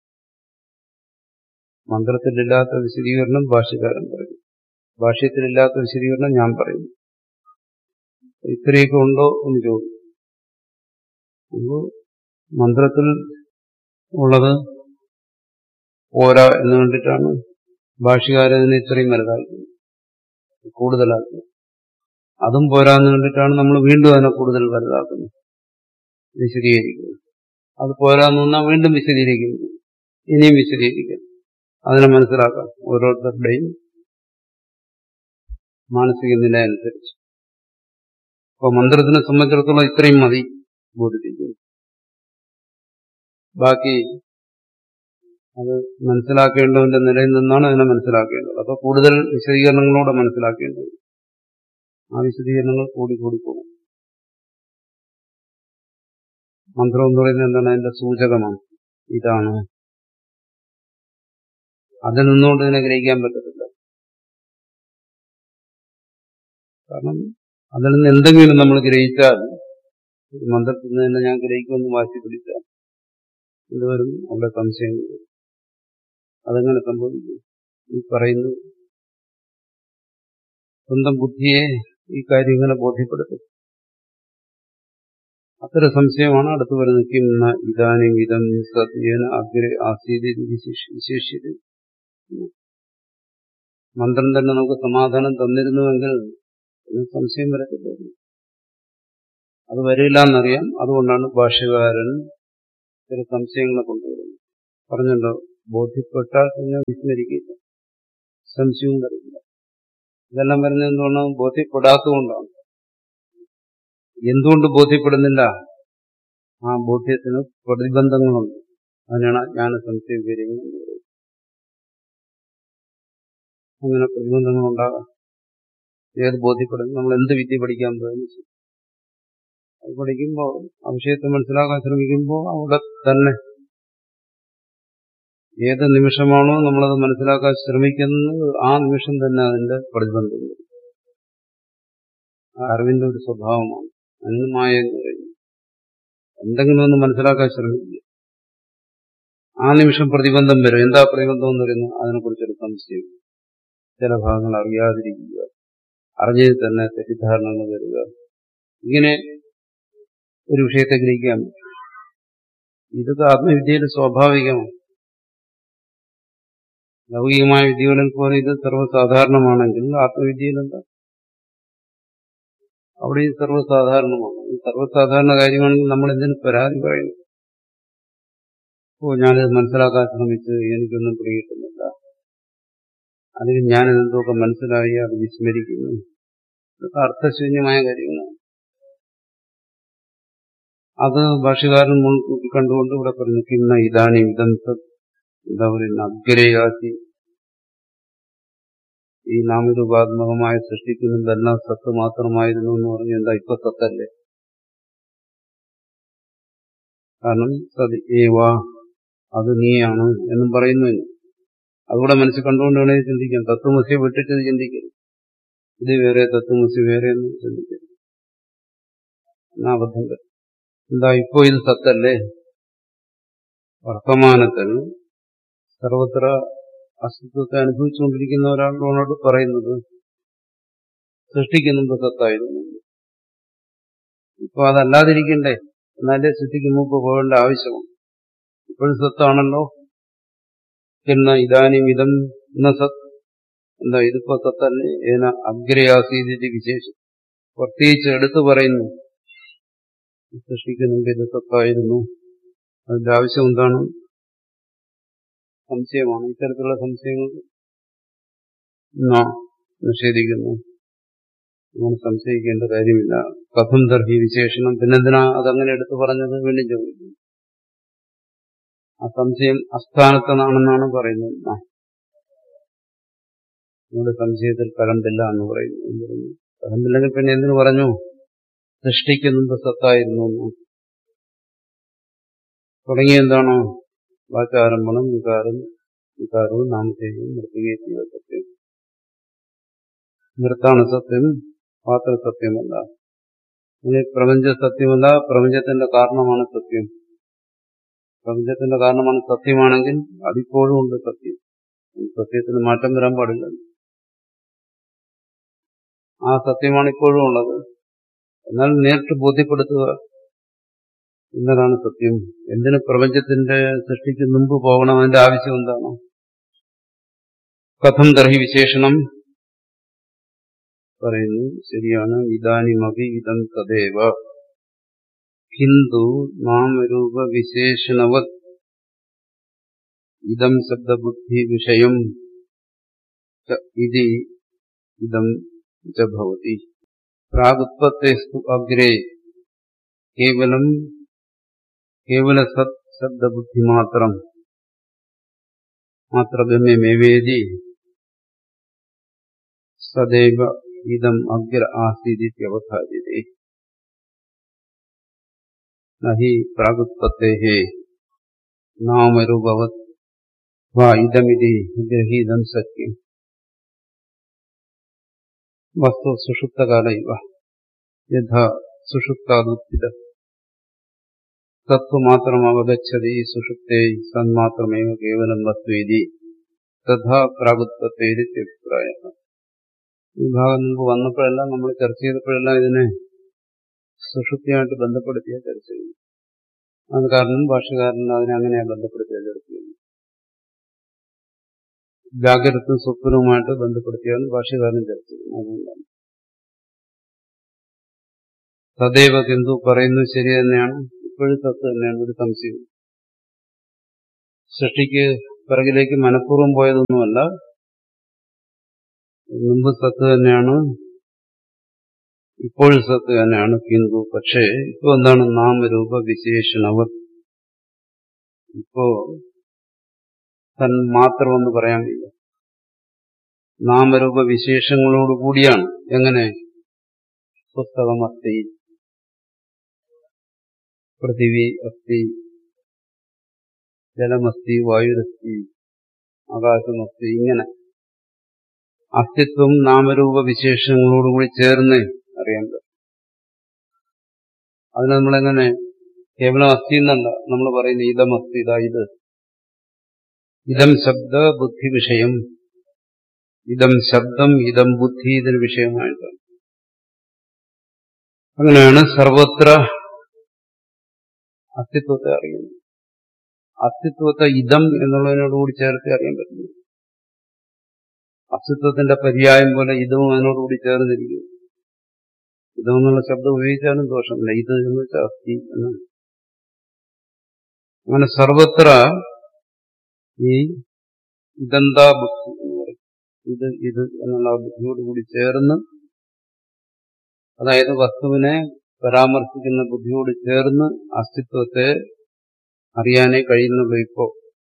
മന്ത്രത്തിലില്ലാത്ത വിശദീകരണം ഭാഷ്യകാരൻ പറയും ഭാഷ്യത്തിലില്ലാത്ത വിശദീകരണം ഞാൻ പറയും ഇത്രയൊക്കെ ഉണ്ടോ എന്ന് ചോദിക്കും അപ്പോൾ മന്ത്രത്തിൽ ഉള്ളത് പോരാ എന്ന് കണ്ടിട്ടാണ് ഭാഷ്യകാരതിനെ ഇത്രയും വലുതാക്കുന്നത് കൂടുതലാക്കുന്നത് അതും പോരാന്ന് കണ്ടിട്ടാണ് നമ്മൾ വീണ്ടും അതിനെ കൂടുതൽ വലുതാക്കുന്നത് വിശദീകരിക്കുന്നത് അത് പോരാന്ന് വന്നാൽ വീണ്ടും വിശദീകരിക്കുന്നു ഇനിയും വിശദീകരിക്കും അതിനെ മനസ്സിലാക്കാം ഓരോരുത്തരുടെയും മാനസിക നില അനുസരിച്ച് അപ്പൊ മന്ത്രത്തിനെ സംബന്ധിച്ചിടത്തോളം ഇത്രയും മതി ബോധിപ്പിക്കുന്നു ബാക്കി അത് മനസ്സിലാക്കേണ്ടതിന്റെ നിലയിൽ നിന്നാണ് അതിനെ മനസ്സിലാക്കേണ്ടത് അപ്പൊ കൂടുതൽ വിശദീകരണങ്ങളോടെ മനസ്സിലാക്കേണ്ടത് ആ വിശദീകരണങ്ങൾ കൂടി കൂടി പോകും മന്ത്രം എന്ന് പറയുന്നത് എന്താണ് അതിന്റെ സൂചകമാണ് ഇതാണ് അതിൽ നിന്നുകൊണ്ട് ഇതിനെ ഗ്രഹിക്കാൻ പറ്റത്തില്ല കാരണം അതിൽ നിന്ന് എന്തെങ്കിലും നമ്മൾ ഗ്രഹിച്ചാൽ മന്ത്രത്തിൽ നിന്ന് തന്നെ ഞാൻ ഗ്രഹിക്കുമെന്ന് വാശി പിടിച്ചാൽ ഇതുവരും അവിടെ സംശയം അതെങ്ങനെ സംഭവിക്കും ഈ പറയുന്നു സ്വന്തം ബുദ്ധിയെ ഈ കാര്യം ഇങ്ങനെ ബോധ്യപ്പെടുത്തും അത്തരം സംശയമാണ് അടുത്ത് വരുന്ന കിംന ഇതാനും ഇതം സത്യേന അഗ്ര ആസീതി വിശേഷിച്ചത് മന്ത്രം തന്നെ നമുക്ക് സമാധാനം തന്നിരുന്നുവെങ്കിൽ പിന്നെ സംശയം വരത്തില്ല അത് വരില്ല എന്നറിയാം അതുകൊണ്ടാണ് ഭാഷ്യകാരൻ ചില സംശയങ്ങളെ കൊണ്ടുവരുന്നത് പറഞ്ഞല്ലോ ബോധ്യപ്പെട്ടാൽ പിന്നെ വിസ്മരിക്കില്ല സംശയവും വരില്ല ഇതെല്ലാം വരുന്നത് എന്തുകൊണ്ടാണ് ബോധ്യപ്പെടാത്തതുകൊണ്ടാണ് എന്തുകൊണ്ട് ബോധ്യപ്പെടുന്നില്ല ആ ബോധ്യത്തിന് പ്രതിബന്ധങ്ങളുണ്ട് അതിനാണ് ജ്ഞാന സംശയ കാര്യങ്ങൾ എന്ന് പറയുന്നത് അങ്ങനെ പ്രതിബന്ധങ്ങൾ ഉണ്ടാകാം ഏത് ബോധ്യപ്പെടുന്നു നമ്മൾ എന്ത് വിദ്യ പഠിക്കാൻ പോകുന്നു അത് പഠിക്കുമ്പോൾ ആ വിഷയത്തെ മനസ്സിലാക്കാൻ ശ്രമിക്കുമ്പോൾ അവിടെ തന്നെ ഏത് നിമിഷമാണോ നമ്മളത് മനസ്സിലാക്കാൻ ശ്രമിക്കുന്നത് ആ നിമിഷം തന്നെ അതിന്റെ പ്രതിബന്ധം വരും ആ അറിവിന്റെ ഒരു സ്വഭാവമാണ് അന്നമായ എന്ന് പറയുന്നത് എന്തെങ്കിലും ഒന്ന് മനസ്സിലാക്കാൻ ശ്രമിക്കുക ആ നിമിഷം പ്രതിബന്ധം വരും എന്താ പ്രതിബന്ധം എന്ന് പറയുന്നത് അതിനെക്കുറിച്ചൊരു സംശയം ചില ഭാഗങ്ങൾ അറിയാതിരിക്കുക അറിഞ്ഞതിൽ തന്നെ തെറ്റിദ്ധാരണകൾ വരിക ഇങ്ങനെ ഒരു വിഷയത്തെ ഗ്രഹിക്കാൻ പറ്റും ഇതൊക്കെ ആത്മവിദ്യയിൽ സ്വാഭാവികമാണ് ലൗകികമായ വിദ്യകളിൽ പോലെ ഇത് സർവ്വസാധാരണമാണെങ്കിൽ ആത്മവിദ്യയിൽ എന്താ അവിടെ ഈ സർവ്വസാധാരണമാണ് ഈ സർവ്വസാധാരണ കാര്യമാണെങ്കിൽ നമ്മൾ എന്തിനു പരാതി പറയുന്നു ഓ ഞാനിത് മനസ്സിലാക്കാൻ ശ്രമിച്ച് എനിക്കൊന്നും പിടികിട്ടുന്നില്ല അല്ലെങ്കിൽ ഞാനിതെന്തൊക്കെ മനസ്സിലായി അത് വിസ്മരിക്കുന്നു ഇതൊക്കെ അർത്ഥശൂന്യമായ കാര്യങ്ങളാണ് അത് ഭാഷകാരൻ മുൻകൂട്ടി കണ്ടുകൊണ്ട് ഇവിടെ പറഞ്ഞു കിന്ന ഇതാനി ഇതം എന്താ പറയുന്ന അഗ്രയാസി ഈ നാമരൂപാത്മകമായ സൃഷ്ടിക്കുന്നതെല്ലാം സത്ത് മാത്രമായിരുന്നു എന്ന് പറഞ്ഞു എന്താ ഇപ്പൊ സത്തല്ലേ കാരണം സത് ഏവാ അത് നീയാണ് എന്നും പറയുന്നു അതുകൂടെ മനസ്സിൽ കണ്ടുകൊണ്ട് വേണേ ചിന്തിക്കാം തത്വമസ്യ വിട്ടിട്ട് ചിന്തിക്കരുത് ഇത് വേറെ തത്വമസ്യ വേറെ എന്ന് ചിന്തിക്കരുത് എന്നാ അബദ്ധം വരും. എന്താ ഇപ്പോ ഇത് സത്തല്ലേ വർത്തമാനത്തിൽ സർവത്ര അസ്തിത്വത്തെ അനുഭവിച്ചുകൊണ്ടിരിക്കുന്ന ഒരാളോട് പറയുന്നത് സൃഷ്ടിക്കുന്നുണ്ട് സത്തായിരുന്നു ഇപ്പൊ അതല്ലാതിരിക്കണ്ടേ എന്നാലേ സൃഷ്ടിക്ക് മുമ്പ് പോകേണ്ട ആവശ്യമാണ് ഇപ്പോഴും സത്താണല്ലോ എന്ന ഇതാനും ഇതം എന്ന സത്ത് എന്താ ഇതിപ്പോ സത്തല്ലേ ഏന അഗ്രയാസീതി വിശേഷം പ്രത്യേകിച്ച് എടുത്തു പറയുന്നു സൃഷ്ടിക്ക് മുമ്പ് ഇത് സത്തായിരുന്നു അതിന്റെ ആവശ്യം എന്താണ് സംശയമാണ് ഇത്തരത്തിലുള്ള സംശയങ്ങൾ നാം നിഷേധിക്കുന്നു അങ്ങനെ സംശയിക്കേണ്ട കാര്യമില്ല കഥം ദർഹി വിശേഷണം പിന്നെന്തിനാ അതങ്ങനെ എടുത്തു പറഞ്ഞത് വീണ്ടും ചോദിക്കുന്നു ആ സംശയം അസ്ഥാനത്തനാണെന്നാണ് പറയുന്നത് ആ. നിങ്ങളുടെ സംശയത്തിൽ കലമ്പില്ല എന്ന് പറയുന്നു എന്ന് പറഞ്ഞു കലമ്പില്ലെങ്കിൽ പിന്നെ എന്തിനു പറഞ്ഞു സൃഷ്ടിക്കുന്നത് സത്തായിരുന്നു എന്ന് തുടങ്ങിയ എന്താണോ വാചാരംഭണം വികാരം വികാരവും നാമധേയവും മൃത്തികേറ്റിയ സത്യം നൃത്താണ് സത്യം പാത്ര സത്യമല്ല ഇനി പ്രപഞ്ച സത്യമല്ല പ്രപഞ്ചത്തിന്റെ കാരണമാണ് സത്യം പ്രപഞ്ചത്തിന്റെ കാരണമാണ് സത്യമാണെങ്കിൽ അതിപ്പോഴും ഉണ്ട് സത്യം ഈ സത്യത്തിന് മാറ്റം വരാൻ പാടില്ല ആ സത്യമാണ് ഇപ്പോഴും ഉള്ളത് എന്നാൽ നേരിട്ട് ബോധ്യപ്പെടുത്തുക ഇന്നതാണ് സത്യം എന്തിന് പ്രപഞ്ചത്തിന്റെ സൃഷ്ടിക്ക് മുമ്പ് പോകണം അതിന്റെ ആവശ്യം എന്താണ് കഥം ദർഹി വിശേഷണം പറയുന്നു ശരിയാണ് ഇതാനിമപി ഇതം തദേവ ഹിന്ദു നാമരൂപ വിശേഷണവത് ഇതം ശബ്ദബുദ്ധി വിഷയം ച ഇതി ഇതം ച ഭവതി പ്രാഗുത്പത്തേസ്തു അഗ്രേ കേവലം കേവല സത് ശബ്ദബുദ്ധി മാത്രം മാത്രഗമ്യമേവേദി സദൈവ ഇതം അഗ്ര ആസീതിത്യവധാര്യതേ നഹി പ്രാഗുത്പത്തേः നാമരൂപവത് വാ ഇതമിതി ഗ്രഹീതം സത്യം വസ്തു സുഷുപ്തകാല ഇവ യഥാ സുഷുപ്താദുത്തിത തത്വമാത്രം അവഗച്ഛതി സുഷുപ്തേ സന്മാത്രമേവ കേവലം വസ്തുവിധി തഥാ പ്രാഗുത്പത്തേരി അഭിപ്രായ ഈ ഭാഗം മുമ്പ് വന്നപ്പോഴെല്ലാം നമ്മൾ ചർച്ച ചെയ്തപ്പോഴെല്ലാം ഇതിനെ സുഷുപ്തിയായിട്ട് ബന്ധപ്പെടുത്തിയ ചർച്ച ചെയ്യുന്നു അത് കാരണം ഭാഷകാരൻ അതിനെ അങ്ങനെയാണ് ബന്ധപ്പെടുത്തിയ ചർച്ച ചെയ്യുന്നു ജാഗ്രതയും സ്വപ്നവുമായിട്ട് ബന്ധപ്പെടുത്തിയാണ് ഭാഷകാരൻ ചർച്ച ചെയ്യുന്നത് അതുകൊണ്ടാണ് തദൈവ കിന്തു പറയുന്നത് ശരി തന്നെയാണ് ഇപ്പോഴും സത്ത് തന്നെയാണ് ഒരു സംശയം സൃഷ്ടിക്ക് പിറകിലേക്ക് മനഃപൂർവ്വം പോയതൊന്നുമല്ല മുമ്പ് സത്ത് തന്നെയാണ് ഇപ്പോഴും സത്ത് തന്നെയാണ് കിന്തു പക്ഷേ ഇപ്പൊ എന്താണ് നാമരൂപ വിശേഷണവർ ഇപ്പോ തൻ മാത്രമെന്ന് പറയാൻ വയ്യ നാമരൂപ വിശേഷങ്ങളോട് കൂടിയാണ് എങ്ങനെ പുസ്തകം അസ്തി പൃഥിവി അസ്തി ജലമസ്തി വായുരസ്തി ആകാശമസ്തി ഇങ്ങനെ അസ്തിത്വം നാമരൂപ വിശേഷങ്ങളോടുകൂടി ചേർന്ന് അറിയാൻ പറ്റും അതിന് നമ്മളെങ്ങനെ കേവലം അസ്ഥി എന്നല്ല നമ്മൾ പറയുന്ന ഇതം അസ്ഥി ഇതാ ഇത് ഇതം ശബ്ദ ബുദ്ധി വിഷയം ഇതം ശബ്ദം ഇതം ബുദ്ധി ഇതിന് വിഷയമായിട്ടാണ് അങ്ങനെയാണ് സർവത്ര അസ്തിത്വത്തെ അറിയുന്നത് അസ്തിത്വത്തെ ഇതം എന്നുള്ളതിനോടുകൂടി ചേർത്ത് അറിയാൻ പറ്റുന്നു അസ്തിത്വത്തിന്റെ പര്യായം പോലെ ഇതും അതിനോടുകൂടി ചേർന്നിരിക്കും ഇതെന്നുള്ള ശബ്ദം ഉപയോഗിച്ചാലും ദോഷമില്ല ഇത് എന്ന് വെച്ചാൽ അസ്ഥി എന്നാണ് അങ്ങനെ സർവത്ര ഈ ഇതെന്താ ബുദ്ധി എന്ന് പറയും ഇത് ഇത് എന്നുള്ള ബുദ്ധിയോടുകൂടി ചേർന്ന് അതായത് വസ്തുവിനെ പരാമർശിക്കുന്ന ബുദ്ധിയോട് ചേർന്ന് അസ്തിത്വത്തെ അറിയാനേ കഴിയുന്നുള്ളൂ ഇപ്പോ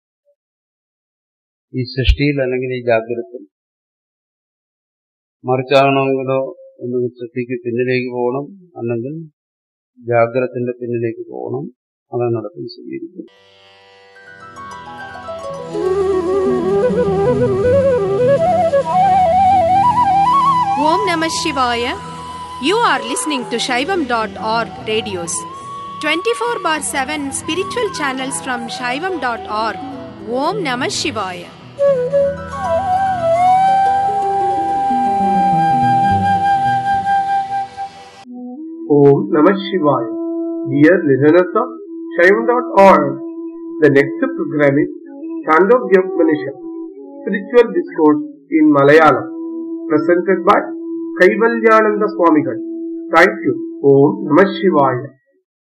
ഈ സൃഷ്ടിയിൽ അല്ലെങ്കിൽ ഈ ജാഗ്രത മറിച്ചാകണമെങ്കിലോ ഒന്ന് സൃഷ്ടിക്ക് പിന്നിലേക്ക് പോകണം അല്ലെങ്കിൽ ജാഗ്രതത്തിന്റെ പിന്നിലേക്ക് പോകണം അതാണ് നടത്തി സ്വീകരിക്കുന്നത് Om Namah Shivaya. You are listening to Shaivam.org radios. 24 bar 7 spiritual channels from Shaivam.org. Om Namah Shivaya. Om Namah Shivaya. Dear listeners of Shaivan.org, the next program is Chandogya Spiritual Discourse in Malayalam, presented by Kaivalyananda Swamigal. Thank you. Om Namah Shivaya.